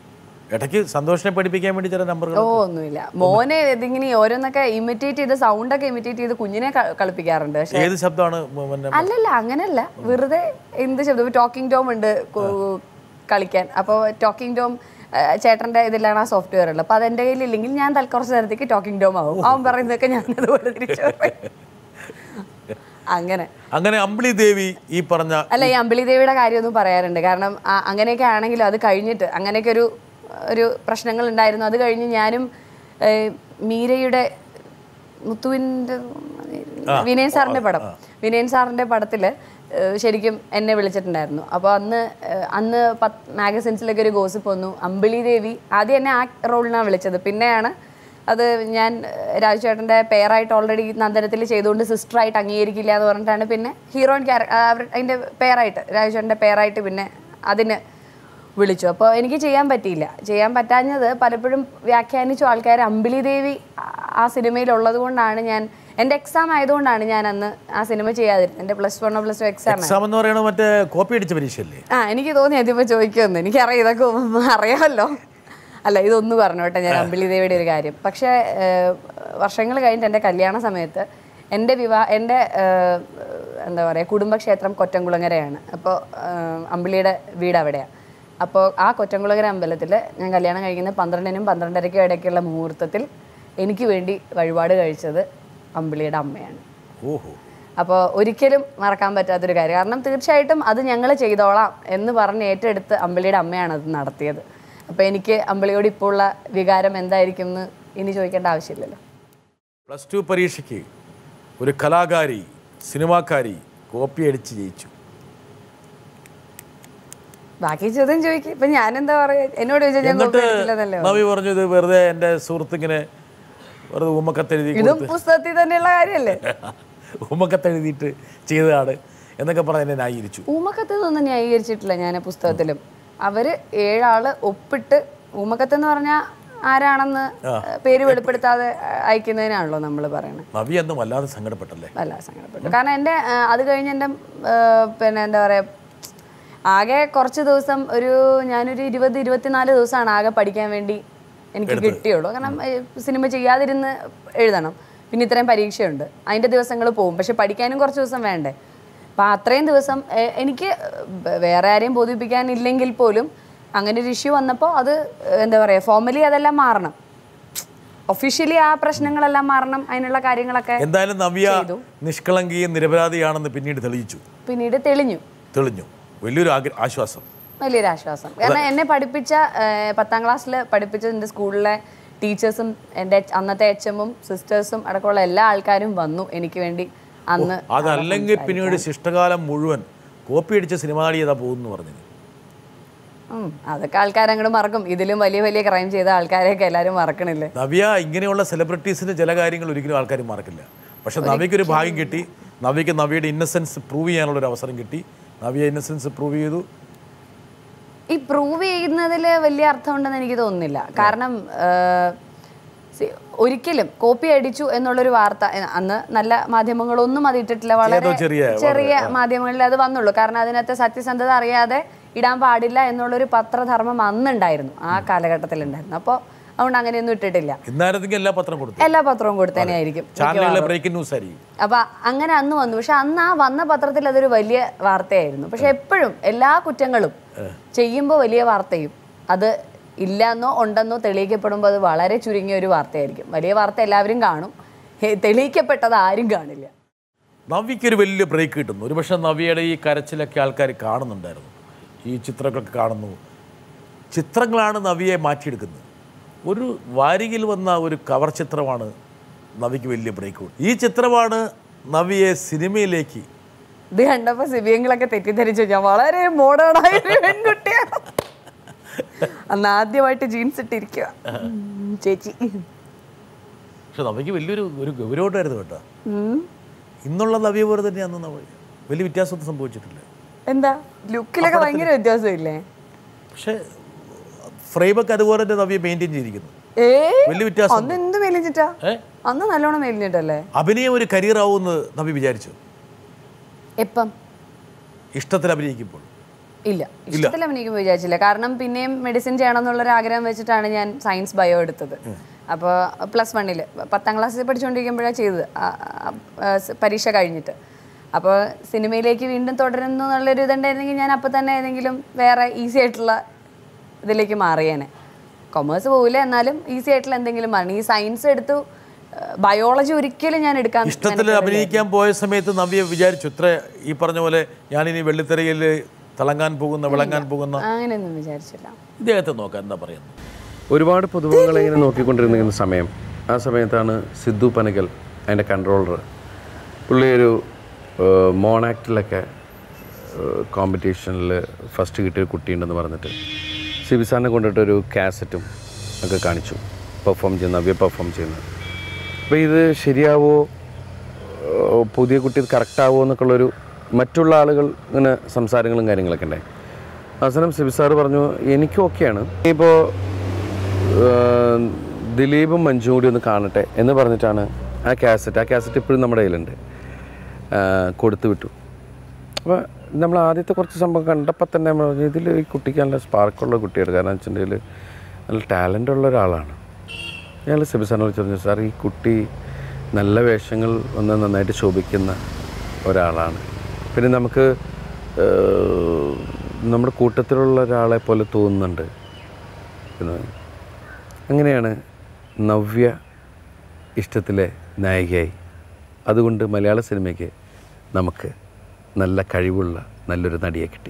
ഇടയ്ക്ക് സന്തോഷിനെ പഠിപ്പിക്കാൻ വേണ്ടി ചില നമ്പറുകൾ ഓ ഒന്നുമില്ല മോനെ ഇതിങ്ങനെ ഓരോന്നൊക്കെ ഇമിറ്റേറ്റ് ചെയ്ത് സൗണ്ടൊക്കെ ഇമിറ്റേറ്റ് ചെയ്ത് കുഞ്ഞിനെ ക- കളിപ്പിക്കാറുണ്ട് പക്ഷെ ഏത് ശബ്ദമാണ് മ- പിന്നെ അല്ലല്ല അങ്ങനല്ല വെറുതെ എന്ത് ശബ്ദം ടോക്കിംഗ് ടോം ഉണ്ട് കു- കളിക്കാൻ അപ്പോൾ ടോക്കിംഗ് ടോം ചേട്ടൻ്റെ ഇതിലാണ് ആ സോഫ്റ്റ്വെയർ ഉള്ളത് അപ്പോൾ അതെൻ്റെ കയ്യിൽ ഇല്ലെങ്കിൽ ഞാൻ തൽ കുറച്ച് നേരത്തേക്ക് ടോക്കിംഗ് ടോം ആവും അവൻ പറയുന്നതൊക്കെ ഞാൻ അതുപോലെ തിരിച്ചു പറയും. അങ്ങനെ അങ്ങനെ അമ്പിളി ദേവി ഈ പറഞ്ഞ അല്ല ഈ അമ്പിളി ദേവിയുടെ കാര്യമൊന്നും പറയാറുണ്ട് കാരണം ആ- അങ്ങനെയൊക്കെ ആണെങ്കിലും അത് കഴിഞ്ഞിട്ട് അങ്ങനെയൊക്കെ ഒരു ഒരു പ്രശ്നങ്ങൾ ഉണ്ടായിരുന്നു അത് കഴിഞ്ഞ് ഞാനും ഏഹ്, മീരയുടെ മുത്തുവിൻ്റെ വിനയൻ സാറിൻ്റെ പടം വിനയൻ സാറിൻ്റെ പടത്തിൽ ശരിക്കും എന്നെ വിളിച്ചിട്ടുണ്ടായിരുന്നു അപ്പോൾ അന്ന് ഏഹ്, അന്ന് പത്ത് മാഗസിൻസിലൊക്കെ ഒരു ഗോസിപ്പ് വന്നു അമ്പിളി ദേവി ആദ്യം എന്നെ ആ റോളിനാണ് വിളിച്ചത് പിന്നെയാണ് അത് ഞാൻ ഏഹ്, രാജുചേട്ടൻ്റെ പെയറായിട്ട് ഓൾറെഡി നന്ദനത്തിൽ ചെയ്തുകൊണ്ട് സിസ്റ്ററായിട്ട് അംഗീകരിക്കില്ല എന്ന് പറഞ്ഞിട്ടാണ് പിന്നെ ഹീറോയിൻ ക്യാര അവർ അതിൻ്റെ പെയറായിട്ട് രാജുചേട്ടൻ്റെ പെയറായിട്ട് പിന്നെ അതിന് വിളിച്ചു അപ്പോൾ എനിക്ക് ചെയ്യാൻ പറ്റിയില്ല ചെയ്യാൻ പറ്റാഞ്ഞത് പലപ്പോഴും വ്യാഖ്യാനിച്ചു ആൾക്കാർ അമ്പിളി ദേവി ആ- ആ സിനിമയിലുള്ളത് കൊണ്ടാണ് ഞാൻ എൻ്റെ എക്സാം ആയതുകൊണ്ടാണ് ഞാൻ അന്ന് ആ സിനിമ ചെയ്യാതിരുന്നത് എൻ്റെ പ്ലസ് വണ്ണോ പ്ലസ് ടു എക്സാം എക്സാം എന്ന് പറയുന്നത് മറ്റേ കോപ്പി അടിച്ച പരീക്ഷയല്ലേ ആ എനിക്ക് തോന്നി അതിപ്പോൾ ചോദിക്കുമെന്ന് എനിക്കറിയാം ഇതൊക്കെ അറിയാമല്ലോ അല്ല ഇതൊന്ന് പറഞ്ഞോട്ടെ ഞാൻ അമ്പിളി ദേവിയുടെ ഒരു കാര്യം പക്ഷേ വർഷങ്ങൾ കഴിഞ്ഞിട്ട് എൻ്റെ കല്യാണ സമയത്ത് എൻ്റെ വിവാഹ എൻ്റെ ഏഹ്, എന്താ പറയുക കുടുംബക്ഷേത്രം കൊറ്റംകുളങ്ങരയാണ് അപ്പോൾ അമ്പിളിയുടെ വീട് അവിടെയാണ് അപ്പോൾ ആ കൊറ്റംകുളങ്ങര അമ്പലത്തിൽ ഞാൻ കല്യാണം കഴിക്കുന്ന പന്ത്രണ്ടിനും പന്ത്രണ്ടരയ്ക്കും ഇടയ്ക്കുള്ള മുഹൂർത്തത്തിൽ എനിക്ക് വേണ്ടി വഴിപാട് കഴിച്ചത് അമ്പിളിയുടെ അമ്മയാണ് ഓഹോ അപ്പോൾ ഒരിക്കലും മറക്കാൻ പറ്റാത്തൊരു കാര്യം കാരണം തീർച്ചയായിട്ടും അത് ഞങ്ങൾ ചെയ്തോളാം എന്ന് പറഞ്ഞ് ഏറ്റെടുത്ത് അമ്പിളിയുടെ അമ്മയാണ് അത് നടത്തിയത് അപ്പോൾ എനിക്ക് അമ്പിളിയോട് ഇപ്പോൾ ഉള്ള വികാരം എന്തായിരിക്കും എന്ന് ഇനി ചോദിക്കേണ്ട ആവശ്യമില്ലല്ലോ പ്ലസ് ടു പരീക്ഷയ്ക്ക് ഒരു കലാകാരി സിനിമാക്കാരി കോപ്പി അടിച്ച് ജയിച്ചു ബാക്കി ചോദ്യം ചോദിക്കും ഇപ്പം ഞാനെന്താ പറയുക എന്നോട് ചോദിച്ചാൽ ഞാൻ എന്നിട്ട് കോപ്പി അടിച്ചില്ലെന്നല്ലേ നവി പറഞ്ഞു ഇത് വെറുതെ എൻ്റെ സുഹൃത്തിങ്ങനെ വെറുതെ ഉമ്മക്കത്തെഴുതി ഇതും പുസ്തകത്തിൽ തന്നെയുള്ള കാര്യമല്ലേ ഉമ്മക്കത്തെഴുതിയിട്ട് ചെയ്തതാണ് എന്നൊക്കെ പറഞ്ഞ് എന്നെ ന്യായീകരിച്ചു ഊമക്കത്തൊന്നും ന്യായീകരിച്ചിട്ടില്ല ഞാൻ പുസ്തകത്തിലും അവർ ഏഴാള് ഒപ്പിട്ട് ഊമക്കത്ത് എന്ന് പറഞ്ഞാൽ ആരാണെന്ന് പേര് വെളിപ്പെടുത്താതെ അയക്കുന്നതിനാണല്ലോ നമ്മൾ പറയുന്നത് നവി അന്ന് വല്ലാതെ സങ്കടപ്പെട്ടല്ലേ വല്ലാതെ സങ്കടപ്പെട്ടു കാരണം എൻ്റെ ആ, അത് കഴിഞ്ഞ് എൻ്റെ ആ, പിന്നെ എന്താ പറയുക ആകെ കുറച്ച് ദിവസം ഒരു ഞാനൊരു ഇരുപത് ഇരുപത്തിനാല് ദിവസമാണ് ആകെ പഠിക്കാൻ വേണ്ടി എനിക്ക് കിട്ടിയുള്ളൂ കാരണം ഏ, സിനിമ ചെയ്യാതിരുന്ന് എഴുതണം പിന്നെ ഇത്രയും പരീക്ഷയുണ്ട് അതിൻ്റെ ദിവസങ്ങൾ പോകും പക്ഷെ പഠിക്കാനും കുറച്ച് ദിവസം വേണ്ടേ അപ്പം അത്രയും ദിവസം ഏ, എനിക്ക് ബ- വേറെ ആരെയും ബോധിപ്പിക്കാനില്ലെങ്കിൽ പോലും അങ്ങനെ ഒരു ഇഷ്യൂ വന്നപ്പോൾ അത് എന്താ പറയുക ഫോർമലി അതെല്ലാം മാറണം ഒഫീഷ്യലി ആ പ്രശ്നങ്ങളെല്ലാം മാറണം അതിനുള്ള കാര്യങ്ങളൊക്കെ എന്തായാലും നവ്യ ചെയ്തു. നിഷ്കളങ്കിയും നിരപരാധിയാണെന്ന് പിന്നീട് തെളിയിച്ചു പിന്നീട് തെളിഞ്ഞു തെളിഞ്ഞു വലിയൊരു ആഗ്ര- ആശ്വാസം വലിയൊരു ആശ്വാസം കാരണം എന്നെ പഠിപ്പിച്ച ഏഹ്, പത്താം ക്ലാസ്സിൽ പഠിപ്പിച്ച എൻ്റെ സ്കൂളിലെ ടീച്ചേഴ്സും എൻ്റെ അന്നത്തെ എച്ച് എമ്മും സിസ്റ്റേഴ്സും അടക്കമുള്ള എല്ലാ ആൾക്കാരും വന്നു എനിക്ക് വേണ്ടി അന്ന് അതല്ലെങ്കിൽ പിന്നീട് ശിഷ്ടകാലം മുഴുവൻ കോപ്പി അടിച്ച സിനിമാടി ഏതാ പോകുന്നു പറഞ്ഞു ഉം, അതൊക്കെ ആൾക്കാർ അങ്ങോട്ട് മറക്കും ഇതിലും വലിയ വലിയ ക്രൈം ചെയ്ത ആൾക്കാരെയൊക്കെ എല്ലാവരും മറക്കണില്ലേ നവ്യ ഇങ്ങനെയുള്ള സെലിബ്രിറ്റീസിന്റെ ചില കാര്യങ്ങൾ ഒരിക്കലും ആൾക്കാർ മറക്കില്ല പക്ഷെ നവ്യക്കൊരു ഭാഗ്യം കിട്ടി നവ്യക്ക് നവ്യയുടെ ഇന്നസെൻസ് പ്രൂവ് ചെയ്യാനുള്ള ഒരു അവസരം കിട്ടി നവ്യ ഇന്നസെൻസ് പ്രൂവ് ചെയ്തു ഈ പ്രൂവ് ചെയ്യുന്നതിൽ വലിയ അർത്ഥമുണ്ടെന്ന് എനിക്ക് തോന്നുന്നില്ല കാരണം ഏഹ്, see, ഒരിക്കലും കോപ്പി അടിച്ചു എന്നുള്ളൊരു വാർത്ത എ, അന്ന് നല്ല മാധ്യമങ്ങളൊന്നും അത് ഇട്ടിട്ടില്ല വളരെ ഏതോ ചെറിയ- ചെറിയ മാധ്യമങ്ങളിൽ അത് വന്നുള്ളൂ കാരണം അതിനകത്ത് സത്യസന്ധത അറിയാതെ ഇടാൻ പാടില്ല എന്നുള്ളൊരു പത്രധർമ്മം അന്നുണ്ടായിരുന്നു ആ കാലഘട്ടത്തിൽ ഉണ്ടായിരുന്നു അപ്പോൾ അതുകൊണ്ട് അങ്ങനെയൊന്നും ഇട്ടിട്ടില്ല ഇന്നായിരുന്നെങ്കിൽ എല്ലാ പത്രം കൊടുത്തു എല്ലാ പത്രവും കൊടുത്തേനെ ആയിരിക്കും ചാനലുകളിലെ ബ്രേക്കിംഗ് ന്യൂസ് ആയിരിക്കും അപ്പൊ അങ്ങനെ അന്ന് വന്നു പക്ഷെ അന്ന് ആ വന്ന പത്രത്തിൽ അതൊരു വലിയ വാർത്തയായിരുന്നു പക്ഷെ എപ്പോഴും എല്ലാ കുറ്റങ്ങളും ചെയ്യുമ്പോൾ വലിയ വാർത്തയും അത് ഇല്ലെന്നോ ഉണ്ടെന്നോ തെളിയിക്കപ്പെടുമ്പോൾ അത് വളരെ ചുരുങ്ങിയ ഒരു വാർത്തയായിരിക്കും വലിയ വാർത്ത എല്ലാവരും കാണും ഹേ, തെളിയിക്കപ്പെട്ടത് ആരും കാണില്ല നവ്യയ്ക്ക് ഒരു വലിയ ബ്രേക്ക് കിട്ടുന്നു ഒരുപക്ഷെ നവ്യയുടെ ഈ കരച്ചിലൊക്കെ ആൾക്കാർ കാണുന്നുണ്ടായിരുന്നു ഈ ചിത്രങ്ങളൊക്കെ കാണുന്നു ചിത്രങ്ങളാണ് നവ്യയെ മാറ്റിയെടുക്കുന്നത് ഒരു വാരികയിൽ വന്ന ഒരു കവർ ചിത്രമാണ് നവിക്ക് വലിയ ബ്രേക്ക് ഈ ചിത്രമാണ് നവിയെ സിനിമയിലേക്ക് ഇത് കണ്ടപ്പോ സിബിയങ്ങളൊക്കെ തെറ്റിദ്ധരിച്ചു ഞാൻ വളരെ മോഡേൺ ആയ ഒരു പെൺകുട്ടിയാണ് അന്ന് ആദ്യമായിട്ട് ജീൻസ് ഇട്ടിരിക്കുക ഉം, ചേച്ചി പക്ഷെ നവിക്ക് വലിയൊരു ഒരു ഗൗരവമായിട്ടായിരുന്നു കേട്ടോ ഉം. ഇന്നുള്ള നവ്യ പോലെ തന്നെയാണ് നവ്യ വലിയ വ്യത്യാസമൊന്നും സംഭവിച്ചിട്ടില്ല എന്താ ലുക്കിലൊക്കെ ഭയങ്കര വ്യത്യാസമില്ലേ പക്ഷേ ഫ്രെയിമൊക്കെ അതുപോലെ തന്നെ നവ്യ മെയിൻറ്റെയിൻ ചെയ്തിരിക്കുന്നു ഏ വലിയ വ്യത്യാസം അന്ന് എന്ത് മെലിഞ്ഞിട്ടാ ഏ അന്ന് നല്ലോണം മെലിഞ്ഞിട്ടല്ലേ അഭിനയം ഒരു കരിയർ ആവുമെന്ന് നവ്യ വിചാരിച്ചു എപ്പം ഇഷ്ടത്തിൽ അഭിനയിക്കുമ്പോൾ ഇല്ല ഇഷ്ടത്തിൽ അഭിനയിക്കുമ്പോൾ വിചാരിച്ചില്ല കാരണം പിന്നെയും മെഡിസിൻ ചെയ്യണം എന്നുള്ളൊരു ആഗ്രഹം വെച്ചിട്ടാണ് ഞാൻ സയൻസ് ബയോ എടുത്തത് അപ്പോൾ പ്ലസ് വണ്ണിൽ പത്താം ക്ലാസ്സിൽ പഠിച്ചുകൊണ്ടിരിക്കുമ്പോഴാണ് ചെയ്തത് ആ, ആ, ആ, സ് പരീക്ഷ കഴിഞ്ഞിട്ട് അപ്പോൾ സിനിമയിലേക്ക് വീണ്ടും തുടരുന്നു എന്നുള്ളൊരു ഇതുണ്ടായിരുന്നെങ്കിൽ ഞാൻ അപ്പോൾ തന്നെ ഏതെങ്കിലും വേറെ ഈസി ആയിട്ടുള്ള ഇതിലേക്ക് മാറിയേനെ കൊമേഴ്സ് പോകില്ല എന്നാലും ഈസി ആയിട്ടുള്ള എന്തെങ്കിലും മാറി ഈ സയൻസ് എടുത്തു ബയോളജി ഒരിക്കലും ഞാൻ എടുക്കാൻ ഇഷ്ടത്തിൽ അഭിനയിക്കാൻ പോയ സമയത്ത് നവ്യ വിചാരിച്ചു ഇത്ര ഈ പറഞ്ഞ പോലെ ഞാനിനി വെള്ളിത്തിരയിൽ തിളങ്ങാൻ പോകുന്ന വിളങ്ങാൻ പോകുന്ന അങ്ങനെയൊന്നും വിചാരിച്ചില്ല ഇദ്ദേഹത്തെ നോക്കാം എന്താ പറയുന്നത് ഒരുപാട് പുതുമുഖങ്ങളെ ഇങ്ങനെ നോക്കിക്കൊണ്ടിരുന്ന സമയം ആ സമയത്താണ് സിദ്ധു പനകൽ അതിൻ്റെ കൺട്രോളർ പുള്ളി ഒരു മോണാക്റ്റിലൊക്കെ കോമ്പറ്റീഷനിൽ ഫസ്റ്റ് കിട്ടിയ കുട്ടിയുണ്ടെന്ന് പറഞ്ഞിട്ട് സിബി സാറിനെ കൊണ്ടിട്ടൊരു കാസറ്റും ഒക്കെ കാണിച്ചു പെർഫോം ചെയ്യുന്ന നവ്യ പെർഫോം ചെയ്യുന്നത് അപ്പോൾ ഇത് ശരിയാവോ ഏഹ് പുതിയ കുട്ടി കറക്റ്റാവോ എന്നൊക്കെയുള്ളൊരു മറ്റുള്ള ആളുകൾ ഇങ്ങനെ സംസാരങ്ങളും കാര്യങ്ങളൊക്കെ ഉണ്ടായി അവസാനം സിബി സാറ് പറഞ്ഞു എനിക്ക് ഓക്കെയാണ് ഇപ്പോൾ ദിലീപും മഞ്ജു കൂടി ഒന്ന് കാണട്ടെ എന്ന് പറഞ്ഞിട്ടാണ് ആ കാസറ്റ് ആ കാസറ്റ് ഇപ്പോഴും നമ്മുടെ കയ്യിലുണ്ട് ആ, കൊടുത്തു വിട്ടു അപ്പോൾ നമ്മൾ ആദ്യത്തെ കുറച്ച് സംഭവം കണ്ടപ്പോൾ തന്നെ നമ്മൾ പറഞ്ഞു ഇതിൽ ഈ കുട്ടിക്ക് നല്ല സ്പാർക്കുള്ള കുട്ടിയാണ് കാരണം വെച്ചിട്ടുണ്ടെങ്കിൽ നല്ല ടാലൻ്റ് ഉള്ള ഒരാളാണ് ഞങ്ങൾ സിബി സാറിനെ വിളിച്ച് പറഞ്ഞു സാർ ഈ കുട്ടി നല്ല വേഷങ്ങൾ ഒന്ന് നന്നായിട്ട് ശോഭിക്കുന്ന ഒരാളാണ് പിന്നെ നമുക്ക് ഏഹ്, നമ്മുടെ കൂട്ടത്തിലുള്ള ഒരാളെ പോലെ തോന്നുന്നുണ്ട് എന്ന് അങ്ങനെയാണ് നവ്യ ഇഷ്ടത്തിലെ നായികയായി അതുകൊണ്ട് മലയാള സിനിമയ്ക്ക് നമുക്ക് നല്ല കഴിവുള്ള നല്ലൊരു നടിയെ കിട്ടി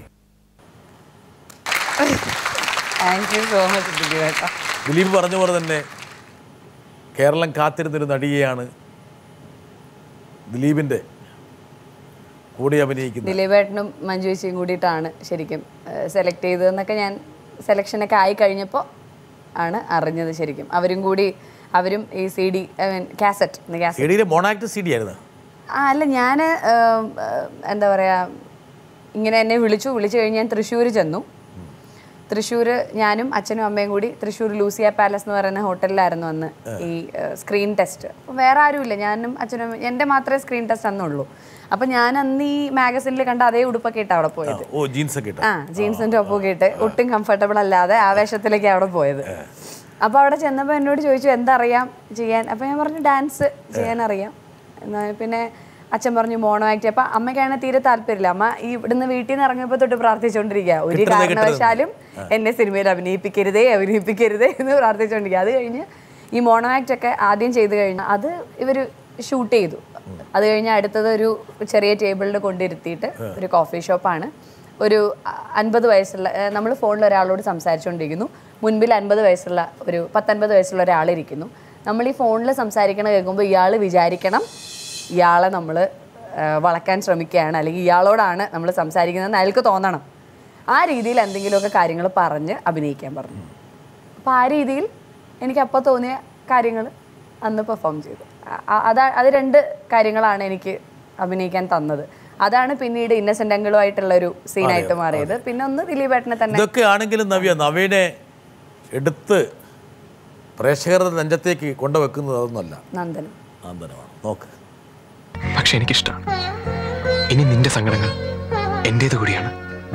താങ്ക് യു സോ മച്ച് ദിലീപേട്ടാ ദിലീപ് പറഞ്ഞ പോലെ തന്നെ കേരളം കാത്തിരുന്നൊരു നടിയെയാണ് ദിലീപിൻ്റെ കൂടെ അഭിനയിക്കുന്നത് ദിലീപേട്ടനും മഞ്ജു ചേച്ചിയും കൂടിയിട്ടാണ് ശരിക്കും സെലക്ട് ചെയ്തതെന്നൊക്കെ ഞാൻ സെലക്ഷനൊക്കെ ആയി കഴിഞ്ഞപ്പോൾ ആണ് അറിഞ്ഞത് ശരിക്കും അവരും കൂടി അവരും ഈ സി ഡി കാസറ്റ് കാസറ്റ് സിഡിയിലെ മോണാക്ട് സി ഡി ആയിരുന്നു ആ അല്ല ഞാൻ എന്താ പറയുക ഇങ്ങനെ എന്നെ വിളിച്ചു വിളിച്ചു കഴിഞ്ഞ് ഞാൻ തൃശ്ശൂർ ചെന്നു തൃശ്ശൂർ ഞാനും അച്ഛനും അമ്മയും കൂടി തൃശ്ശൂർ ലൂസിയ പാലസ് എന്ന് പറയുന്ന ഹോട്ടലിലായിരുന്നു അന്ന് ഈ സ്ക്രീൻ ടെസ്റ്റ് അപ്പോൾ വേറെ ആരുമില്ല ഞാനും അച്ഛനും അമ്മയും- എൻ്റെ മാത്രമേ സ്ക്രീൻ ടെസ്റ്റ് അന്നുള്ളൂ അപ്പോൾ ഞാൻ അന്ന് ഈ മാഗസിനിൽ കണ്ട അതേ ഉടുപ്പൊക്കെ ഇട്ട് അവിടെ പോയത് ഓ ജീൻസ് ഒക്കെ ഇട്ടു ആ ജീൻസും ടോപ്പൊക്കെ ഇട്ട് ഒട്ടും കംഫർട്ടബിൾ അല്ലാതെ ആവേശത്തിലേക്ക് അവിടെ പോയത് അപ്പോൾ അവിടെ ചെന്നപ്പോൾ എന്നോട് ചോദിച്ചു എന്തറിയാം ചെയ്യാൻ അപ്പോൾ ഞാൻ പറഞ്ഞു ഡാൻസ് ചെയ്യാൻ അറിയാം എന്നാ പിന്നെ അച്ഛൻ പറഞ്ഞു മോണോ ആക്ട് അപ്പം അമ്മയ്ക്കാണ് തീരെ താല്പര്യമില്ല അമ്മ ഈ ഇവിടുന്ന് വീട്ടിൽ നിന്ന് ഇറങ്ങിയപ്പോൾ തൊട്ട് പ്രാർത്ഥിച്ചുകൊണ്ടിരിക്കുക ഒരു കിട്ടരുത്, കിട്ടരുത്. കാരണവശാലും എന്നെ സിനിമയിൽ അഭിനയിപ്പിക്കരുതേ അഭിനയിപ്പിക്കരുതേ എന്ന് പ്രാർത്ഥിച്ചുകൊണ്ടിരിക്കുക അത് കഴിഞ്ഞ് ഈ മോണോ ആക്ട് ഒക്കെ ആദ്യം ചെയ്ത് കഴിഞ്ഞ് അത് ഇവർ ഷൂട്ട് ചെയ്തു അത് കഴിഞ്ഞ് അടുത്തത് ഒരു ചെറിയ ടേബിളിൽ കൊണ്ടിരുത്തിയിട്ട് ഒരു കോഫി ഷോപ്പാണ് ഒരു അ- അൻപത് വയസ്സുള്ള നമ്മൾ ഫോണിൽ ഒരാളോട് സംസാരിച്ചുകൊണ്ടിരിക്കുന്നു മുൻപിൽ അൻപത് വയസ്സുള്ള ഒരു പത്തൊൻപത് വയസ്സുള്ള ഒരാളിരിക്കുന്നു നമ്മൾ ഈ ഫോണിൽ സംസാരിക്കണ കേൾക്കുമ്പോൾ ഇയാൾ വിചാരിക്കണം ഇയാളെ നമ്മൾ വളക്കാൻ ശ്രമിക്കുകയാണ് അല്ലെങ്കിൽ ഇയാളോടാണ് നമ്മൾ സംസാരിക്കുന്നതെന്ന് അയാൾക്ക് തോന്നണം ആ രീതിയിൽ എന്തെങ്കിലുമൊക്കെ കാര്യങ്ങൾ പറഞ്ഞ് അഭിനയിക്കാൻ പറഞ്ഞു അപ്പോൾ ആ രീതിയിൽ എനിക്ക് അപ്പോൾ തോന്നിയ കാര്യങ്ങൾ അന്ന് പെർഫോം ചെയ്തു അ- അതാ അത് രണ്ട് കാര്യങ്ങളാണ് എനിക്ക് അഭിനയിക്കാൻ തന്നത് അതാണ് പിന്നീട് ഇന്നസെന്റ് അങ്കിളുമായിട്ടുള്ള ഒരു സീനായിട്ട് മാറിയത് പിന്നെ ഒന്ന് ദിലീപേട്ടനെ തന്നെ ഇതൊക്കെ ആണെങ്കിലും നവ്യ നവീനെ എടുത്ത് പ്രേക്ഷകരുടെ നെഞ്ചത്തേക്ക് കൊണ്ടുവെക്കുന്നത് അതൊന്നുമല്ല നന്ദനം നന്ദനമാണ് നോക്ക് പക്ഷെ എനിക്കിഷ്ടമാണ് ഇനി നിന്റെ സങ്കടങ്ങൾ എന്റേത് കൂടിയാണ്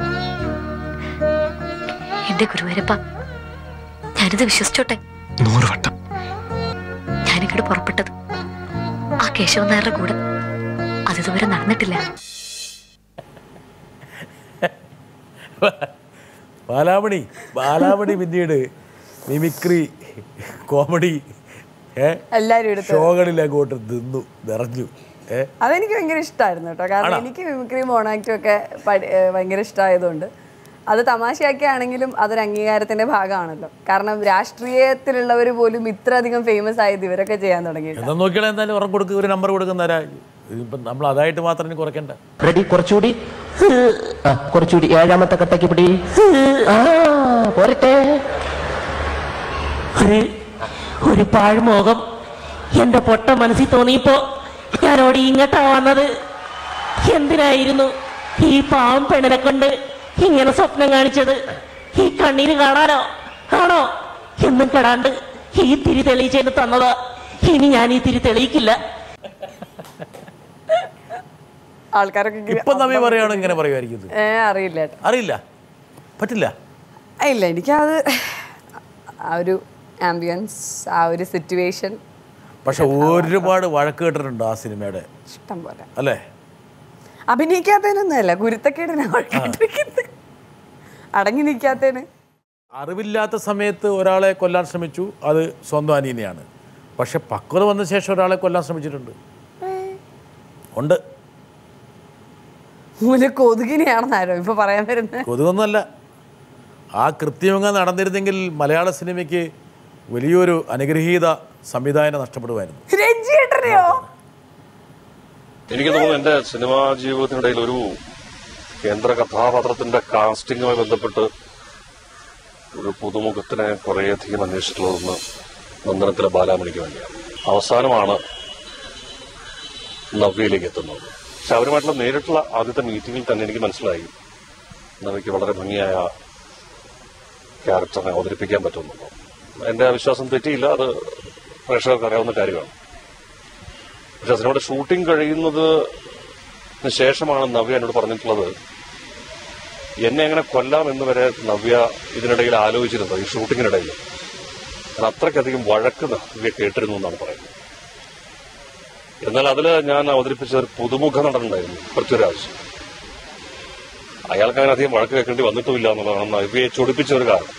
എന്റെ ഗുരുവരപ്പ ഞാനിത് വിശ്വസിച്ചോട്ടെ നൂറ് വട്ടം ഞാനിങ്ങോട്ട് പുറപ്പെട്ടത് ആ കേശവൻ നായരുടെ കൂടെ അതിതുവരെ നടന്നിട്ടില്ല ബാലാമണി ബാലാമണി പിന്നീട് മിമിക്രി കോമഡി ഏ എല്ലാവരും എടുത്ത് ഷോകളിൽ അങ്ങോട്ട് നിന്നു നിറഞ്ഞു ഏ അതെനിക്ക് ഭയങ്കര ഇഷ്ടമായിരുന്നു കേട്ടോ കാരണം എനിക്ക് മിമിക്രി മോണാക്റ്റും ഒക്കെ പഠി- ഏഹ് ഭയങ്കര ഇഷ്ടമായതുകൊണ്ട് അത് തമാശയാക്കിയാണെങ്കിലും അതൊരു അംഗീകാരത്തിന്റെ ഭാഗമാണല്ലോ കാരണം രാഷ്ട്രീയത്തിലുള്ളവർ പോലും ഇത്ര അധികം ഫേമസ് ആയത് ഇവരൊക്കെ ചെയ്യാൻ തുടങ്ങിയിട്ട് എന്നാ നോക്കിയാൽ എന്തായാലും ഉറം കൊടുക്കുക ഒരു നമ്പർ കൊടുക്കുന്നവരാ ഇപ്പം നമ്മൾ അതായിട്ട് മാത്രം ഇനി കുറയ്ക്കണ്ട റെഡി കുറച്ചുകൂടി ആ കുറച്ചുകൂടി ഏഴാമത്തെ കട്ടയ്ക്ക് പിടി ആ പോരട്ടെ ഒരു ഒരു പാഴ്മോകം എന്റെ പൊട്ട മനസ്സിൽ തോന്നിയപ്പോ ഞാൻ ഓടി ഇങ്ങോട്ടാ വന്നത് എന്തിനായിരുന്നു ഈ പാവം പെണ്ണിനെ കൊണ്ട് ഇങ്ങനെ സ്വപ്നം കാണിച്ചത് ഈ കണ്ണീര് കാണാനോ ആണോ എന്നും കെടാണ്ട് ഈ തിരി തെളിയിച്ചതിന് തന്നതാ ഇനി ഞാൻ ഈ തിരി തെളിയിക്കില്ല ആൾക്കാരൊക്കെ ഇങ്ങനെ ഇപ്പം നമ്മി പറയുകയാണെങ്കിൽ ഇങ്ങനെ പറയുമായിരിക്കും ഇത്. ഏ അറിയില്ല ഏട്ടാ അറിയില്ല പറ്റില്ല ഇല്ല എനിക്കത് ആ ഒരു ആംബിയൻസ് ആ ഒരു സിറ്റുവേഷൻ പക്ഷെ ഒരുപാട് വഴക്ക് കേട്ടിട്ടുണ്ട് ആ സിനിമയുടെ ഇഷ്ടം പോലെ അല്ലേ അഭിനയിക്കാത്തതിനൊന്നുമല്ല ഗുരുത്തക്കേടിനാ വഴക്കിട്ടിരിക്കുന്നത് അടങ്ങി നിൽക്കാത്തതിന് അറിവില്ലാത്ത സമയത്ത് ഒരാളെ കൊല്ലാൻ ശ്രമിച്ചു അത് സ്വന്തം അനിയനെയാണ് പക്ഷെ പക്വത വന്ന ശേഷം ഒരാളെ കൊല്ലാൻ ശ്രമിച്ചിട്ടുണ്ട് ഉണ്ട് മൂല കൊതുകിനെയാണെന്നാരോ ഇപ്പൊ പറയാൻ വരുന്നത് കൊതുകൊന്നുമല്ല ആ കൃത്യമങ്ങ നടന്നിരുന്നെങ്കിൽ മലയാള സിനിമയ്ക്ക് വലിയൊരു അനുഗ്രഹീത സംവിധാനം നഷ്ടപ്പെടുമായിരുന്നു രഞ്ജിയേട്ടനെയോ എനിക്ക് തോന്നുന്നു എന്റെ സിനിമാ ജീവിതത്തിനിടയിൽ ഒരു കേന്ദ്ര കഥാപാത്രത്തിന്റെ കാസ്റ്റിംഗുമായി ബന്ധപ്പെട്ട് ഒരു പുതുമുഖത്തിനെ കുറേയധികം അന്വേഷിച്ചിട്ടുള്ളതെന്ന് നന്ദനത്തിലെ ബാലാമണിക്ക് വേണ്ടിയാണ് അവസാനമാണ് നവ്യയിലേക്ക് എത്തുന്നത് പക്ഷെ അവരുമായിട്ടുള്ള നേരിട്ടുള്ള ആദ്യത്തെ മീറ്റിംഗിൽ തന്നെ എനിക്ക് മനസ്സിലായി നവ്യയ്ക്ക് വളരെ ഭംഗിയായ ക്യാരക്ടറിനെ അവതരിപ്പിക്കാൻ പറ്റുന്നുള്ളൂ എന്റെ ആ വിശ്വാസം തെറ്റിയില്ല അത് പ്രേക്ഷകർക്ക് അറിയാവുന്ന കാര്യമാണ് പക്ഷെ സിനിമയുടെ ഷൂട്ടിംഗ് കഴിയുന്നത് ശേഷമാണ് നവ്യ എന്നോട് പറഞ്ഞിട്ടുള്ളത് എന്നെ എങ്ങനെ കൊല്ലാം എന്ന് വരെ നവ്യ ഇതിനിടയിൽ ആലോചിച്ചിരുന്നു ഈ ഷൂട്ടിങ്ങിനിടയിൽ കാരണം അത്രയ്ക്കധികം വഴക്ക് നവ്യ കേട്ടിരുന്നു എന്നാണ് പറയുന്നത് എന്നാൽ അതിൽ ഞാൻ അവതരിപ്പിച്ച ഒരു പുതുമുഖ നടനുണ്ടായിരുന്നു പൃഥ്വിരാജ് അയാൾക്ക് അങ്ങനെ അധികം വഴക്ക് കേൾക്കേണ്ടി വന്നിട്ടുമില്ല എന്നുള്ളതാണ് നവ്യയെ ചൊടിപ്പിച്ച ഒരു കാരണം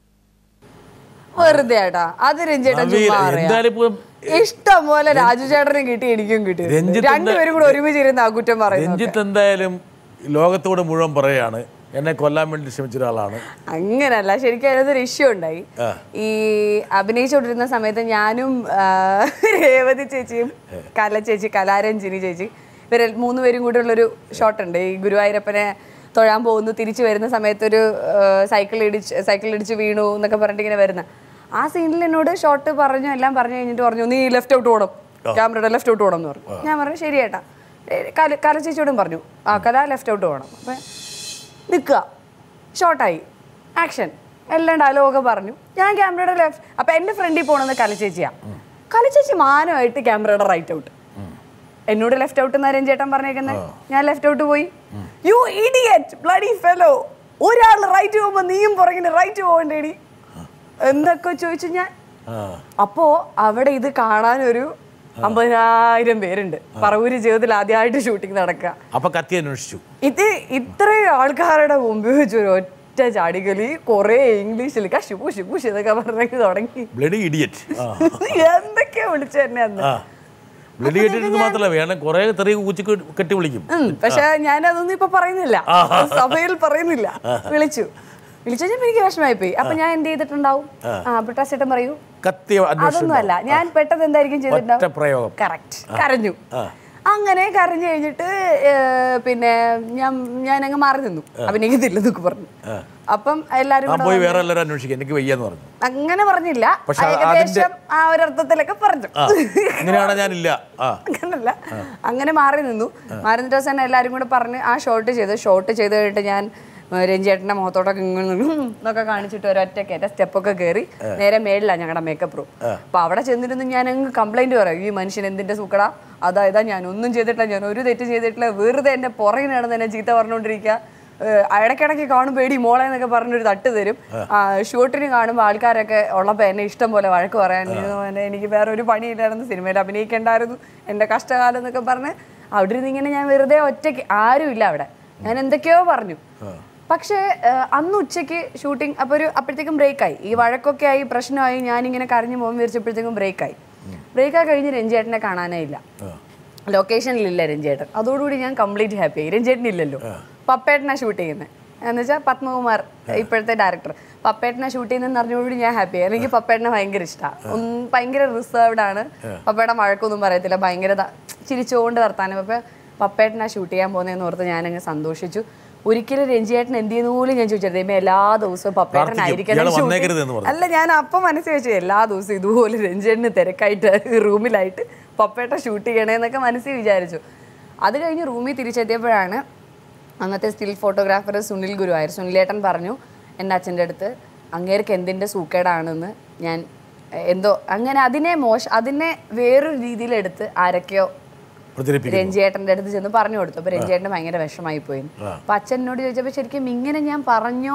വെറുതെ ഏട്ടാ അത് രഞ്ജേട്ടൻ നവ്യ, ചുമ്മാ അറിയാം. എന്തായാലും ഇപ്പം ഇഷ്ടം പോലെ രാജു ചേട്ടനും കിട്ടി എനിക്കും കിട്ടി രഞ്ജിത്ത് രണ്ടുപേരും കൂടെ ഒരുമിച്ച് ഇരുന്ന് ആ കുറ്റം പറയുന്നു രഞ്ജിത്ത് എന്തായാലും ലോകത്തോട് മുഴുവൻ പറയാണ് എന്നെ കൊല്ലാൻ വേണ്ടി ശ്രമിച്ച ഒരാളാണ് അങ്ങനല്ല ശരിക്കും അതിനകത്തൊരു ഇഷ്യൂ ഉണ്ടായി ആ. ഈ അഭിനയിച്ചുകൊണ്ടിരുന്ന സമയത്ത് ഞാനും ആ, രേവതി ചേച്ചിയും കല ചേച്ചി കലാരഞ്ജിനി ചേച്ചി ഇവർ മൂന്ന് പേരും കൂടെ ഉള്ളൊരു ഷോട്ട് ഉണ്ട് ഈ ഗുരുവായൂരപ്പനെ തൊഴാൻ പോകുന്നു തിരിച്ചു വരുന്ന സമയത്ത് ഒരു സൈക്കിൾ ഇടിച്ച് സൈക്കിൾ ഇടിച്ച് വീണു എന്നൊക്കെ പറഞ്ഞിട്ട് ഇങ്ങനെ വരുന്ന ആ സീനിൽ എന്നോട് ഷോട്ട് പറഞ്ഞു എല്ലാം പറഞ്ഞു കഴിഞ്ഞിട്ട് പറഞ്ഞു നീ ലെഫ്റ്റ് ഔട്ട് ഓടും ക്യാമറയുടെ ലെഫ്റ്റ് ഔട്ട് ഓടണം എന്ന് പറഞ്ഞു ഞാൻ പറഞ്ഞു ശരി ഏട്ടാ ഏ, കല കല ചേച്ചിയോടും പറഞ്ഞു ആ കല ലെഫ്റ്റ് ഔട്ട് പോകണം അപ്പം നിൽക്കുക ഷോർട്ടായി ആക്ഷൻ എല്ലാം ഡയലോഗൊക്കെ പറഞ്ഞു ഞാൻ ക്യാമറയുടെ ലെഫ്റ്റ് അപ്പം എൻ്റെ ഫ്രണ്ടിൽ പോകണമെന്ന് കലച്ചേച്ചിയാ കലച്ചേച്ചി മാനമായിട്ട് ക്യാമറയുടെ റൈറ്റ് ഔട്ട് എന്നോട് ലെഫ്റ്റ് ഔട്ട് എന്നാ ചേട്ടൻ പറഞ്ഞേക്കുന്നത് ഞാൻ ലെഫ്റ്റ് ഔട്ട് പോയി യു ഇഡിയറ്റ് ബ്ലഡി ഫെലോ ഒരാൾ റൈറ്റ് പോകുമ്പോ നീയും പുറകിന് റൈറ്റ് പോകണ്ടേടി എന്തൊക്കെ ചോദിച്ചു ഞാൻ അപ്പോ അവിടെ ഇത് കാണാനൊരു അമ്പതിനായിരം പേരുണ്ട് പറവൂര് ജീവിതത്തിൽ ആദ്യമായിട്ട് ഷൂട്ടിംഗ് നടക്കുക അപ്പൊ കത്തി അന്വേഷിച്ചു ഇത് ഇത്രയും ആൾക്കാരുടെ മുമ്പിൽ വെച്ച് ഒരു ഒറ്റ ചാടികളി കുറേ ഇംഗ്ലീഷിൽ കശുപു ശുപുഷ് എന്നൊക്കെ പറഞ്ഞ് തുടങ്ങി ബ്ലഡി ഇഡിയറ്റ് എന്തൊക്കെയാ വിളിച്ചു തന്നെ അന്ന് ആ ബ്ലഡി ഇഡിയറ്റ് മാത്രമല്ല വേണം കുറെ തെറിയ കൂച്ചി കെട്ടി വിളിക്കും ഉം, പക്ഷെ ഞാൻ അതൊന്നും ഇപ്പൊ പറയുന്നില്ല സഭയിൽ പറയുന്നില്ല വിളിച്ചു വിളിച്ചു കഴിഞ്ഞപ്പോ എനിക്ക് വിഷമായി പോയി അപ്പൊ ഞാൻ എന്ത് ചെയ്തിട്ടുണ്ടാവും ആ ബ്രിട്ടാസേട്ടൻ പറയൂ കത്തി അന്വേഷിച്ചു അതൊന്നും അല്ല ഞാൻ പെട്ടെന്ന് എന്തായിരിക്കും ഒറ്റ ചെയ്തിട്ടുണ്ടാവും പ്രയോഗം കറക്റ്റ് കരഞ്ഞു അങ്ങനെ കരഞ്ഞു കഴിഞ്ഞിട്ട് ഏർ, പിന്നെ ഞാൻ ഞാൻ അങ്ങ് മാറി നിന്നു അഭിനയിക്കത്തില്ലെന്നൊക്കെ പറഞ്ഞു അപ്പം എല്ലാരും ഞാൻ കൂടെ പോയി വന്ന് വേറെ എല്ലാവരും അന്വേഷിക്കും എനിക്ക് വയ്യെന്ന് പറഞ്ഞു അങ്ങനെ പറഞ്ഞില്ല പക്ഷെ ഏകദേശം ആ ഒരു അർത്ഥത്തിലൊക്കെ പറഞ്ഞു ആ ഇങ്ങനെയാണ് ഞാനില്ല ആ അങ്ങനല്ല അങ്ങനെ മാറി നിന്നു മാറി നിന്നിട്ട് അവസാനം എല്ലാവരും കൂടെ പറഞ്ഞ് ആ ഷോട്ട് ചെയ്തു ഷോട്ട് ചെയ്ത് കഴിഞ്ഞിട്ട് ഞാൻ ഏ, രഞ്ജിയേട്ടൻ്റെ മുഖത്തോട്ടൊക്കെ ഇങ്ങനെ നിന്ന് ഹും എന്നൊക്കെ കാണിച്ചിട്ട് ഒരൊറ്റ കയറ്റ സ്റ്റെപ്പൊക്കെ കയറി നേരെ മേളിലാണ് ഞങ്ങളുടെ മേക്കപ്പ് റൂം അപ്പൊ അവിടെ ചെന്നിരുന്ന് ഞാൻ അങ്ങ് കംപ്ലൈന്റ് പറയും ഈ മനുഷ്യൻ എന്തിന്റെ സൂക്കടാ അതാ ഇതാ ഞാൻ ഒന്നും ചെയ്തിട്ടില്ല ഞാൻ ഒരു തെറ്റ് ചെയ്തിട്ടില്ല വെറുതെ എന്റെ പുറകിൽ നടന്ന് എന്നെ ചീത്ത പറഞ്ഞുകൊണ്ടിരിക്കുക ഏഹ് ഇടയ്ക്കിടയ്ക്ക് കാണുമ്പോൾ പേടി മോളെ എന്നൊക്കെ പറഞ്ഞൊരു തട്ട് തരും ആ, ഷൂട്ടിന് കാണുമ്പോൾ ആൾക്കാരൊക്കെ ഉള്ളപ്പോൾ എന്നെ ഇഷ്ടം പോലെ വഴക്ക് പറയാൻ "മോനെ, എനിക്ക് വേറെ ഒരു പണിയില്ലായിരുന്നു സിനിമയിൽ അഭിനയിക്കേണ്ടായിരുന്നു എൻ്റെ കഷ്ടകാലം എന്നൊക്കെ പറഞ്ഞ് അവിടെ ഇരുന്ന് ഇങ്ങനെ ഞാൻ വെറുതെ ഒറ്റയ്ക്ക് ആരുമില്ല അവിടെ ഞാൻ എന്തൊക്കെയോ പറഞ്ഞു പക്ഷേ ഏഹ്, അന്ന് ഉച്ചയ്ക്ക് ഷൂട്ടിംഗ് അപ്പോൾ ഒരു അപ്പോഴത്തേക്കും ബ്രേക്കായി ഈ വഴക്കൊക്കെ ആയി പ്രശ്നമായി ഞാനിങ്ങനെ കരഞ്ഞു പോകാൻ വിരിച്ചപ്പോഴത്തേക്കും ബ്രേക്കായി ബ്രേക്കായി കഴിഞ്ഞ് രഞ്ജേട്ടനെ കാണാനേ ഇല്ല ലൊക്കേഷനിലില്ല രഞ്ജേട്ടൻ അതോടുകൂടി ഞാൻ കംപ്ലീറ്റ് ഹാപ്പി ആയി രഞ്ജേട്ടൻ ഇല്ലല്ലോ പപ്പേട്ടനാ ഷൂട്ട് ചെയ്യുന്നത് എന്ന് വെച്ചാൽ പത്മകുമാർ ഇപ്പോഴത്തെ ഡയറക്ടർ പപ്പേട്ടനെ ഷൂട്ട് ചെയ്യുന്നതെന്ന് അറിഞ്ഞുകൂടി ഞാൻ ഹാപ്പി ആയി എനിക്ക് പപ്പേട്ടനെ ഭയങ്കര ഇഷ്ടമാണ് ഭയങ്കര റിസർവ്ഡ് ആണ് പപ്പയുടെ മഴക്കൊന്നും പറയത്തില്ല ഭയങ്കര ത- ചിരിച്ചുകൊണ്ട് വർത്താനം പപ്പ പപ്പേട്ടനാ ഷൂട്ട് ചെയ്യാൻ പോകുന്നതെന്ന് ഓർത്ത് ഞാനങ്ങ് സന്തോഷിച്ചു ഒരിക്കലും രഞ്ജിയേട്ടൻ എന്ത് ചെയ്യുന്ന പോലും ഞാൻ ചോദിച്ചിരുന്നു ദൈവമേ എല്ലാ ദിവസവും പപ്പേട്ടനായിരിക്കണം ഇയാള് shooting. വന്നേക്കരുത് എന്ന് പറഞ്ഞു. അല്ല ഞാൻ അപ്പം മനസ്സിൽ വെച്ചു എല്ലാ ദിവസവും ഇതുപോലെ രഞ്ജേട്ടന് തിരക്കായിട്ട് റൂമിലായിട്ട് പപ്പേട്ട ഷൂട്ട് ചെയ്യണേന്നൊക്കെ മനസ്സിൽ വിചാരിച്ചു അത് കഴിഞ്ഞ് റൂമിൽ തിരിച്ചെത്തിയപ്പോഴാണ് അന്നത്തെ സ്റ്റിൽ ഫോട്ടോഗ്രാഫർ സുനിൽ ഗുരുവായൂർ സുനിലേട്ടൻ പറഞ്ഞു എൻ്റെ അച്ഛൻ്റെ അടുത്ത് അങ്ങേർക്ക് എന്തിൻ്റെ സൂക്കേടാണെന്ന് ഞാൻ എ- എന്തോ അങ്ങനെ അതിനെ മോശ അതിനെ വേറൊരു രീതിയിലെടുത്ത് ആരൊക്കെയോ പ്രചരിപ്പിക്കുന്നു രഞ്ജിയേട്ടൻ്റെ അടുത്ത് ചെന്ന് പറഞ്ഞു കൊടുത്തു അപ്പോൾ രഞ്ജിയേട്ടന് ഭയങ്കര വിഷമായി പോയി അപ്പൊ അച്ഛനോട് ചോദിച്ചപ്പോൾ ശരിക്കും ഇങ്ങനെ ഞാൻ പറഞ്ഞോ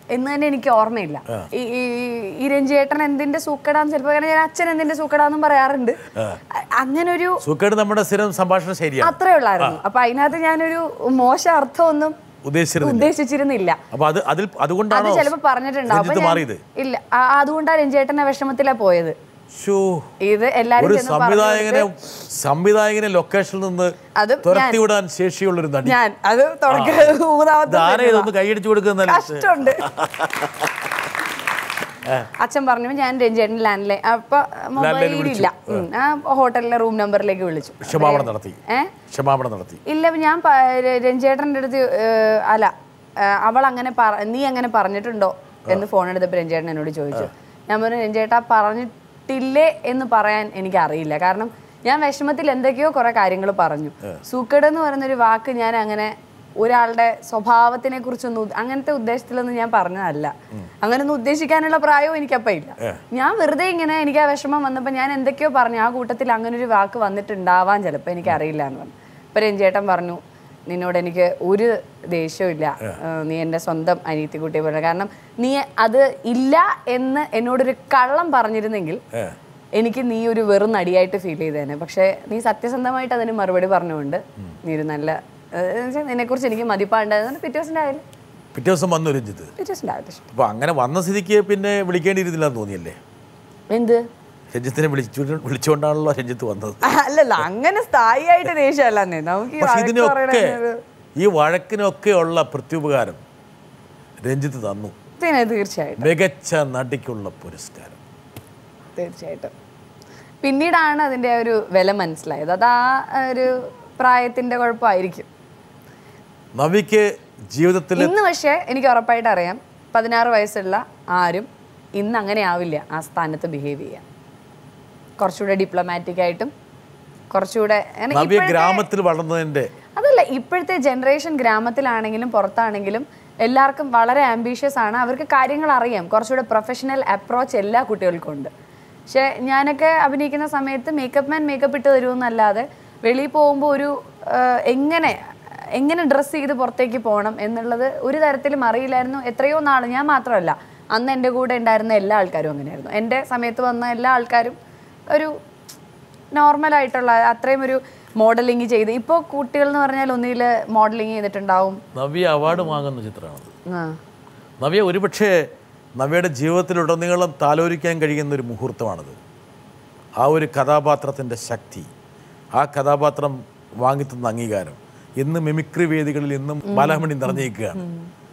എന്ന് തന്നെ എനിക്ക് ഓർമ്മയില്ല ഈ ഈ- ഈ രഞ്ജിയേട്ടൻ എന്തിന്റെ സൂക്കടാന്ന് ചിലപ്പോൾ ഞാൻ അച്ഛൻ എന്തിന്റെ സൂക്കടാന്നും പറയാറുണ്ട് അ- അങ്ങനെ ഒരു സുഖേട് നമ്മുടെ സ്ഥിരം സംഭാഷണ ശരിയാണ് അത്രേ ഉള്ളായിരുന്നു അപ്പൊ അതിനകത്ത് ഞാനൊരു മോശം അർത്ഥമൊന്നും ഉദ്ദേശിച്ചിരുന്നില്ല ഉദ്ദേശിച്ചിരുന്നില്ല അപ്പൊ അത് അതിൽ അത് അതുകൊണ്ടാണോ ചിലപ്പോ പറഞ്ഞിട്ടുണ്ടാവും അപ്പൊ രഞ്ജിത്ത് ഞാൻ- മാറിയത് ഇല്ല ആ- അതുകൊണ്ടാ രഞ്ജേട്ടനെ വിഷമത്തിലാ പോയത് ശോ ഇത് എല്ലാരും ഒരു ചെന്ന് പറഞ്ഞു സംവിധായകനെ കൊടുത്ത് സംവിധായകനെ ലൊക്കേഷനിൽ നിന്ന് അത് ഞാൻ- തുരത്തി വിടാൻ ശേഷിയുള്ളൊരു നടി ഞാൻ അത് തുടക്ക മൂന്നാമത്തെ ധാര സിനിമ. ഇതൊന്ന് കൈയടിച്ചു കൊടുക്കുന്നല്ലേ കഷ്ടമുണ്ട് അച്ഛൻ പറഞ്ഞു ഞാൻ രഞ്ജേട്ടൻ ലാൻഡ് ലൈൻ അപ്പൊ Landline മൊബൈലില്ല ഉം. ആ ഹോട്ടലിലെ റൂം നമ്പറിലേക്ക് വിളിച്ചു ക്ഷമാപണം നടത്തി ഏ ക്ഷമാപണം നടത്തി ഇല്ല ഞാൻ പ- ര- രഞ്ജേട്ടൻ്റെ അടുത്ത് ഏഹ്, അല്ല ഏഹ്, അവൾ അങ്ങനെ പറ നീ അങ്ങനെ പറഞ്ഞിട്ടുണ്ടോ എന്ന് ഫോൺ എടുത്തപ്പോൾ രഞ്ജേട്ടൻ എന്നോട് ചോദിച്ചു ഞാൻ പറഞ്ഞു രഞ്ജേട്ടാ പറഞ്ഞിട്ടില്ലേ എന്ന് പറയാൻ എനിക്ക് അറിയില്ല കാരണം ഞാൻ വിഷമത്തിൽ എന്തൊക്കെയോ കുറെ കാര്യങ്ങൾ പറഞ്ഞു സൂക്കേട് എന്ന് പറയുന്നൊരു വാക്ക് ഞാൻ അങ്ങനെ ഒരാളുടെ സ്വഭാവത്തിനെ കുറിച്ചൊന്നും ഉദ്ദ- അങ്ങനത്തെ ഉദ്ദേശത്തിലൊന്നും ഞാൻ പറഞ്ഞതല്ല അങ്ങനൊന്നും ഉദ്ദേശിക്കാനുള്ള പ്രായവും എനിക്കപ്പം ഇല്ല ഞാൻ വെറുതെ ഇങ്ങനെ എനിക്ക് ആ വിഷമം വന്നപ്പോൾ ഞാൻ എന്തൊക്കെയോ പറഞ്ഞു ആ കൂട്ടത്തിൽ അങ്ങനെ ഒരു വാക്ക് വന്നിട്ടുണ്ടാവാൻ ചിലപ്പോൾ എനിക്ക് അറിയില്ല എന്ന് പറഞ്ഞു ഇപ്പം രഞ്ജേട്ടൻ പറഞ്ഞു നിന്നോട് എനിക്ക് ഒരു ദേഷ്യവും ഇല്ല ഏഹ് നീ എൻ്റെ സ്വന്തം അനിയത്തിക്കുട്ടിയെ പോലെ കാരണം നീ അത് ഇല്ല എന്ന് എന്നോടൊരു കള്ളം പറഞ്ഞിരുന്നെങ്കിൽ എനിക്ക് നീ ഒരു വെറും നടിയായിട്ട് ഫീൽ ചെയ്തേനെ പക്ഷേ നീ സത്യസന്ധമായിട്ട് അതിന് മറുപടി പറഞ്ഞുകൊണ്ട് നീ ഒരു നല്ല നിന്നെ കുറിച്ച് എനിക്ക് മതിപ്പാണ്ടായിരുന്നു പിറ്റേ ദിവസം രാവിലെ പിറ്റേ ദിവസം വന്നു രഞ്ജിത്ത് പിറ്റേ ദിവസം രാവിലെ അപ്പൊ അങ്ങനെ വന്ന സ്ഥിതിക്ക് പിന്നെ വിളിക്കേണ്ടിയിരുന്നില്ല എന്ന് തോന്നിയല്ലേ എന്ത് രഞ്ജിത്തിനെ വിളിച്ചു വിളിച്ചുകൊണ്ടാണല്ലോ രഞ്ജിത്ത് വന്നത് അല്ലല്ല അങ്ങനെ സ്ഥായിയായിട്ട് ദേഷ്യമല്ലെന്നേ നമുക്ക് ഈ പക്ഷെ വഴക്ക് ഇതിനൊക്കെ പറയണതിനൊരു- ഈ വഴക്കിനൊക്കെ ഉള്ള പ്രത്യുപകാരം രഞ്ജിത്ത് തന്നു പിന്നെ തീർച്ചയായിട്ടും മികച്ച നടിക്കുള്ള പുരസ്കാരം തീർച്ചയായിട്ടും പിന്നീടാണ് അതിൻ്റെ ഒരു വില മനസ്സിലായത് അത് ആ ഒരു പ്രായത്തിൻ്റെ കുഴപ്പമായിരിക്കും നവിക്ക് ജീവിതത്തിൽ ഇന്ന് പക്ഷേ എനിക്ക് ഉറപ്പായിട്ട് അറിയാം പതിനാറ് വയസ്സുള്ള ആരും ഇന്ന് അങ്ങനെ ആവില്ല ആ സ്ഥാനത്ത് ബിഹേവ് ചെയ്യാൻ കുറച്ചുകൂടെ ഡിപ്ലോമാറ്റിക് ആയിട്ടും കുറച്ചുകൂടെ അങ്ങനെ നവ്യ ഇപ്പോഴത്തെ- ഗ്രാമത്തിൽ വളർന്നതിന്റെ അതല്ല ഇപ്പോഴത്തെ ജനറേഷൻ ഗ്രാമത്തിലാണെങ്കിലും പുറത്താണെങ്കിലും എല്ലാവർക്കും വളരെ ആംബീഷ്യസ് ആണ് അവർക്ക് കാര്യങ്ങൾ അറിയാം കുറച്ചുകൂടെ പ്രൊഫഷണൽ അപ്രോച്ച് എല്ലാ കുട്ടികൾക്കും ഉണ്ട് പക്ഷേ ഞാനൊക്കെ അഭിനയിക്കുന്ന സമയത്ത് മേക്കപ്പ് മാൻ മേക്കപ്പ് ഇട്ട് തരുമെന്നല്ലാതെ വെളിയിൽ പോകുമ്പോൾ ഒരു ആ, എങ്ങനെ എങ്ങനെ ഡ്രസ്സ് ചെയ്ത് പുറത്തേക്ക് പോകണം എന്നുള്ളത് ഒരു തരത്തിലും അറിയില്ലായിരുന്നു എത്രയോ നാൾ ഞാൻ മാത്രമല്ല അന്ന് എൻ്റെ കൂടെ ഉണ്ടായിരുന്ന എല്ലാ ആൾക്കാരും അങ്ങനെയായിരുന്നു എൻ്റെ സമയത്ത് വന്ന എല്ലാ ആൾക്കാരും ഒരു നോർമൽ ആയിട്ടുള്ള അത്രയും ഒരു മോഡലിംഗ് ചെയ്ത് ഇപ്പോൾ കുട്ടികൾ എന്ന് പറഞ്ഞാൽ ഒന്നുകിൽ മോഡലിംഗ് ചെയ്തിട്ടുണ്ടാവും നവ്യ അവാർഡ് വാങ്ങുന്ന ചിത്രമാണത് ആ. നവ്യ ഒരുപക്ഷെ നവ്യയുടെ ജീവിതത്തിലുടനീളം താലോലിക്കാൻ കഴിയുന്ന ഒരു മുഹൂർത്തമാണത് ആ ഒരു കഥാപാത്രത്തിൻ്റെ ശക്തി ആ കഥാപാത്രം വാങ്ങിത്തന്ന അംഗീകാരം ഇന്ന് മിമിക്രി വേദികളിൽ ഇന്നും ബാലാമണി നിറഞ്ഞിരിക്കുകയാണ്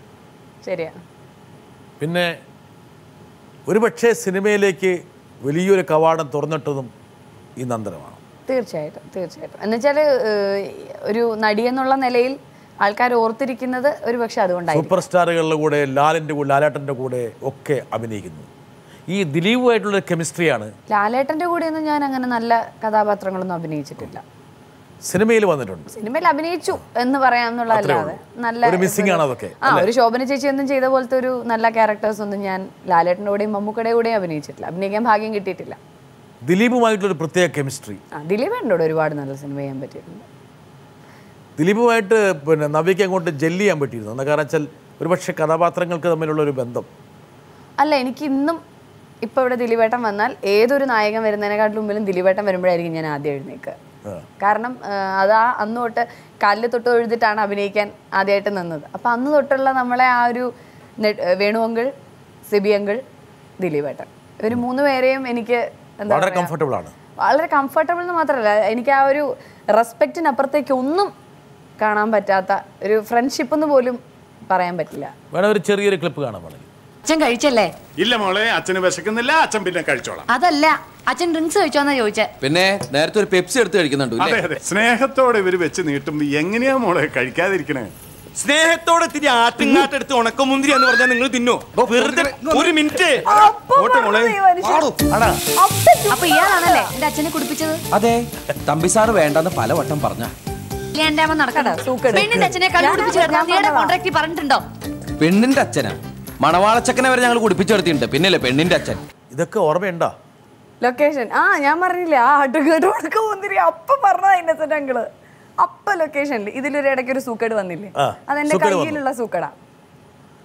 ശരിയാ പിന്നെ ഒരുപക്ഷെ സിനിമയിലേക്ക് വലിയൊരു കവാടം തുറന്നിട്ടതും ഈ നന്ദനമാണ് തീർച്ചയായിട്ടും തീർച്ചയായിട്ടും എന്നുവെച്ചാൽ ഒരു നടി എന്നുള്ള നിലയിൽ ആൾക്കാർ ഓർത്തിരിക്കുന്നത് ഒരു പക്ഷെ അതുകൊണ്ടായിരിക്കും സൂപ്പർ സ്റ്റാറുകളുടെ കൂടെ ലാലിൻ്റെ കൂടെ ലാലേട്ടൻ്റെ കൂടെ ഒക്കെ അഭിനയിക്കുന്നു ഈ ദിലീപുമായിട്ടുള്ള കെമിസ്ട്രിയാണ് ലാലേട്ടൻ്റെ കൂടെയൊന്നും ഞാൻ അങ്ങനെ നല്ല കഥാപാത്രങ്ങളൊന്നും അഭിനയിച്ചിട്ടില്ല സിനിമയിൽ വന്നിട്ടുണ്ട് സിനിമയിൽ അഭിനയിച്ചു എന്ന് പറയാമെന്നുള്ള അല്ലാതെ നല്ല ഒരു missing ആണ് അതൊക്കെ, ആ ഒരു ശോഭന ചേച്ചി ഒന്നും ചെയ്ത പോലത്തെ ഒരു നല്ല ക്യാരക്ടേഴ്സ് ഒന്നും ഞാൻ ലാലേട്ടൻ്റെ കൂടെയും മമ്മൂക്കയുടെ കൂടെയും അഭിനയിച്ചിട്ടില്ല അഭിനയിക്കാൻ ഭാഗ്യം കിട്ടിയിട്ടില്ല ദിലീപുമായിട്ടുള്ളൊരു പ്രത്യേക കെമിസ്ട്രി ആ ദിലീപേട്ടൻ്റെ കൂടെ ഒരുപാട് നല്ല സിനിമ ചെയ്യാൻ പറ്റിയിട്ടുണ്ട് ദിലീപുമായിട്ട് പിന്നെ നവ്യയ്ക്ക് അങ്ങോട്ട് ജെല്ല് ചെയ്യാൻ പറ്റിയിരുന്നു എന്താ കാരണം വെച്ചാൽ ഒരുപക്ഷെ കഥാപാത്രങ്ങൾക്ക് തമ്മിലുള്ള ഒരു ബന്ധം അല്ല എനിക്ക് ഇന്നും ഇപ്പോൾ ഇവിടെ ദിലീപേട്ടൻ വന്നാൽ ഏതൊരു നായകൻ വരുന്നതിനെക്കാട്ടിലും മുമ്പിലും ദിലീപേട്ടൻ വരുമ്പോഴായിരിക്കും ഞാൻ ആദ്യം എഴുന്നേൽക്കുക കാരണം ആ, അത് ആ അന്ന് തൊട്ട് കാലിൽ തൊട്ട് എഴുതിട്ടാണ് അഭിനയിക്കാൻ ആദ്യമായിട്ട് നിന്നത് അപ്പം അന്ന് തൊട്ടുള്ള നമ്മളെ ആ ഒരു നെ- വേണുവങ്കിൾ സിബി അങ്കിൾ ദിലീപേട്ടൻ ഇവർ മൂന്ന് പേരെയും എനിക്ക് എന്താ വളരെ പറയാ, കംഫർട്ടബിൾ ആണ് വളരെ കംഫർട്ടബിൾ എന്ന് മാത്രമല്ല എനിക്ക് ആ ഒരു റെസ്പെക്റ്റിനപ്പുറത്തേക്ക് ഒന്നും കാണാൻ പറ്റാത്ത ഒരു ഫ്രണ്ട്ഷിപ്പ് എന്ന് പോലും പറയാൻ പറ്റില്ല വേണം ഒരു ചെറിയൊരു ക്ലിപ്പ് കാണാൻ വേണമെങ്കിൽ അച്ഛൻ കഴിച്ചല്ലേ ഇല്ല മോളെ അച്ഛന് വിശക്കുന്നില്ല അച്ഛൻ പിന്നെ കഴിച്ചോളാം അതല്ല അച്ഛൻ ഡ്രിങ്ക്സ് കഴിച്ചോന്നാ ചോദിച്ചേ പിന്നെ നേരത്തെ ഒരു പെപ്സി എടുത്ത് കഴിക്കുന്നുണ്ട് അതെ അതെ സ്നേഹത്തോടെ ഇവര് വെച്ച് നീട്ടുമ്പോ എങ്ങനെയാ മോളെ കഴിക്കാതിരിക്കണേ സ്നേഹത്തോടെ ഇത്തിരി ആട്ടുങ്ങാട്ടെടുത്ത് ഉണക്കമുന്തിരി എന്ന് പറഞ്ഞാൽ നിങ്ങൾ തിന്നോ വെറുതെ ഒരു മിനിറ്റ് ഓട്ടെ മോളെ പാടു. അപ്പൊ ഇയാളാണല്ലേ എന്റെ അച്ഛനെ കുടിപ്പിച്ചത് അതെ തമ്പി സാറ് വേണ്ടെന്ന് പലവട്ടം പറഞ്ഞ കല്യാണ്ടാമ നടക്കണ്ട പെണ്ണിന്റെ അച്ഛനെ കള്ളു കുടിപ്പിച്ച് കിടന്നു നീയുടെ കോൺട്രാക്ട് പറഞ്ഞിട്ടുണ്ടോ പെണ്ണിന്റെ അച്ഛനാ മണവാളച്ചക്കനെ വരെ ഞങ്ങൾ കുടിപ്പിച്ചെടുത്തിട്ടുണ്ട് പിന്നല്ലേ പെണ്ണിന്റെ അച്ഛൻ ഇതൊക്കെ ഓർമ്മയുണ്ടോ ലൊക്കേഷൻ ആ ഞാൻ പറഞ്ഞില്ലേ ആ അടുക്കേട് ഉണക്ക മുന്തിരി അപ്പൊ പറഞ്ഞതാ ഇന്നസെന്റ് അങ്കിള് അപ്പൊ ലൊക്കേഷനിൽ ഇതിലൊരു ഇടയ്ക്ക് ഒരു സൂക്കേട് വന്നില്ലേ ആ, അതെന്റെ സൂക്കേട് വന്നു. കയ്യിലുള്ള സൂക്കടാ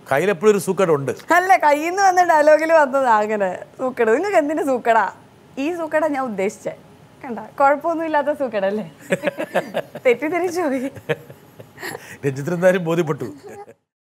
കയ്യിലെപ്പോഴും ഒരു സൂക്കേട് ഉണ്ട് അല്ല കയ്യിൽ നിന്ന് വന്ന ഡയലോഗിൽ വന്നതാ അങ്ങനെ സൂക്കട നിങ്ങൾക്ക് എന്തിനു സൂക്കടാ ഈ സൂക്കട ഞാൻ ഉദ്ദേശിച്ചേ കണ്ട കുഴപ്പമൊന്നുമില്ലാത്ത സൂക്കടല്ലേ തെറ്റിദ്ധരിച്ചു പോയി രഞ്ജിത്തിന് എന്തായാലും ബോധ്യപ്പെട്ടു